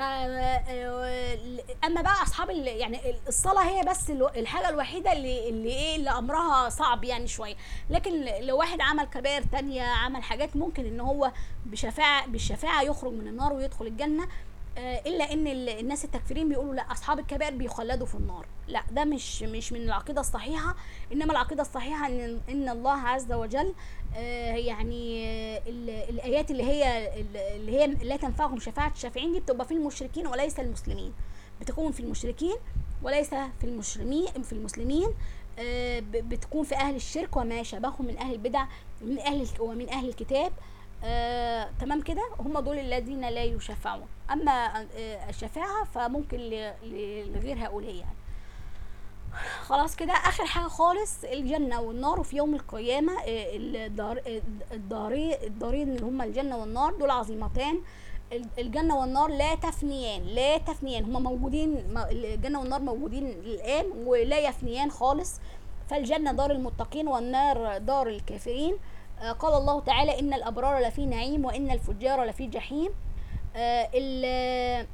اما بقى اصحاب ال- يعني الصلاه هي بس الو- الحاجه الوحيده اللي اللي ايه اللي امرها صعب يعني شويه لكن لو واحد عمل كبائر تانية عمل حاجات ممكن ان هو بشفاعه بالشفاعه يخرج من النار ويدخل الجنه آه، الا ان ال- الناس التكفيرين بيقولوا لا اصحاب الكبائر بيخلدوا في النار لا ده مش مش من العقيده الصحيحه انما العقيده الصحيحه ان ان الله عز وجل آه، يعني آه، ال- الايات اللي هي اللي هي لا تنفعهم شفاعه الشافعين دي بتبقى في المشركين وليس المسلمين بتكون في المشركين وليس في المسلمين في المسلمين آه، ب- بتكون في اهل الشرك وما شابههم من اهل البدع من اهل ومن اهل الكتاب آه، تمام كده هم دول الذين لا يشفعون اما آه، الشفاعه فممكن ل- ل- لغير هؤلاء يعني خلاص كده اخر حاجه خالص الجنه والنار وفي يوم القيامه آه، الدار آه، الدارين الدارين اللي هم الجنه والنار دول عظيمتان ال- الجنه والنار لا تفنيان لا تفنيان هم موجودين م- الجنه والنار موجودين الان ولا يفنيان خالص فالجنه دار المتقين والنار دار الكافرين آه، قال الله تعالى ان الابرار لفي نعيم وان الفجار لفي جحيم آه، ال-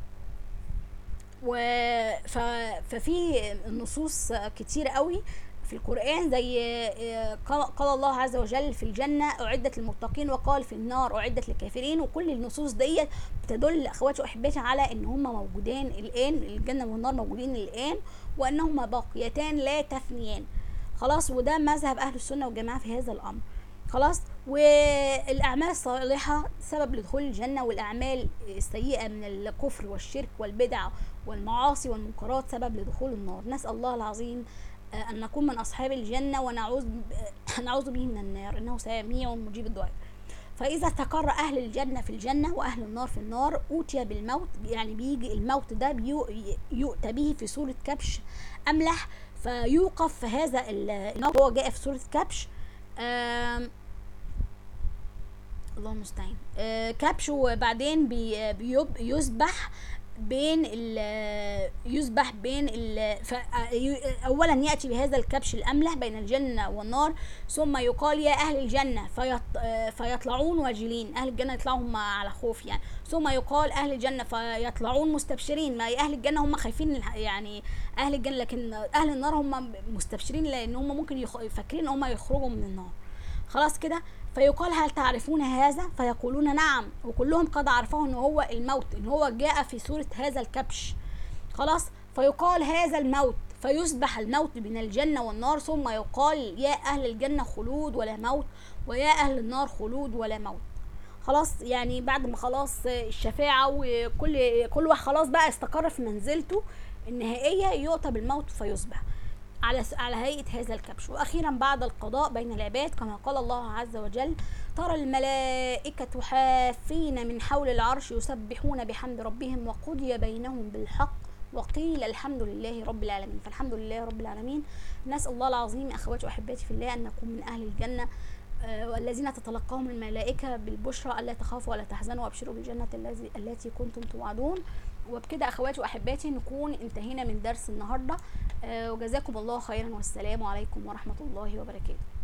و ف... ففي نصوص كتير قوي في القرآن زي آه، قال قال الله عز وجل في الجنة أعدت للمتقين وقال في النار أعدت للكافرين وكل النصوص ديت بتدل أخواتي وأحبتي على إن هم موجودين الآن الجنة والنار موجودين الآن وأنهما باقيتان لا تفنيان خلاص وده مذهب أهل السنة والجماعة في هذا الأمر خلاص والاعمال الصالحه سبب لدخول الجنه والاعمال السيئه من الكفر والشرك والبدع والمعاصي والمنكرات سبب لدخول النار نسال الله العظيم آه، ان نكون من اصحاب الجنه ونعوذ ب- نعوذ به من النار انه سميع مجيب الدعاء فاذا استقر اهل الجنه في الجنه واهل النار في النار اوتي بالموت يعني بيجي الموت ده بيو- يؤتى به في صوره كبش املح فيوقف هذا ال- الموت هو جاء في صوره كبش آم، الله المستعان آه، كبش وبعدين بي بيب- يذبح بين ال- يذبح بين ال- ف- اولا ياتي بهذا الكبش الاملح بين الجنه والنار ثم يقال يا اهل الجنه فيط فيطلعون واجلين اهل الجنه يطلعوا هم على خوف يعني ثم يقال اهل الجنه فيطلعون مستبشرين ما اهل الجنه هم خايفين الح- يعني اهل الجنه لكن اهل النار هم مستبشرين لان هم ممكن يخ... فاكرين ان هم يخرجوا من النار خلاص كده فيقال هل تعرفون هذا فيقولون نعم وكلهم قد عرفوه ان هو الموت ان هو جاء في صورة هذا الكبش خلاص فيقال هذا الموت فيصبح الموت بين الجنة والنار ثم يقال يا أهل الجنة خلود ولا موت ويا أهل النار خلود ولا موت خلاص يعني بعد ما خلاص الشفاعة وكل كل واحد خلاص بقى استقر في منزلته النهائية يؤتى بالموت فيصبح على على هيئة هذا الكبش وأخيرا بعد القضاء بين العباد كما قال الله عز وجل ترى الملائكة حافين من حول العرش يسبحون بحمد ربهم وقضي بينهم بالحق وقيل الحمد لله رب العالمين فالحمد لله رب العالمين نسأل الله العظيم أخواتي وأحباتي في الله أن نكون من أهل الجنة آه، والذين تتلقاهم الملائكة بالبشرى ألا تخافوا ولا تحزنوا وأبشروا بالجنة الذي التي كنتم توعدون وبكده أخواتي وأحباتي نكون انتهينا من درس النهاردة آه، وجزاكم الله خيرا والسلام عليكم ورحمة الله وبركاته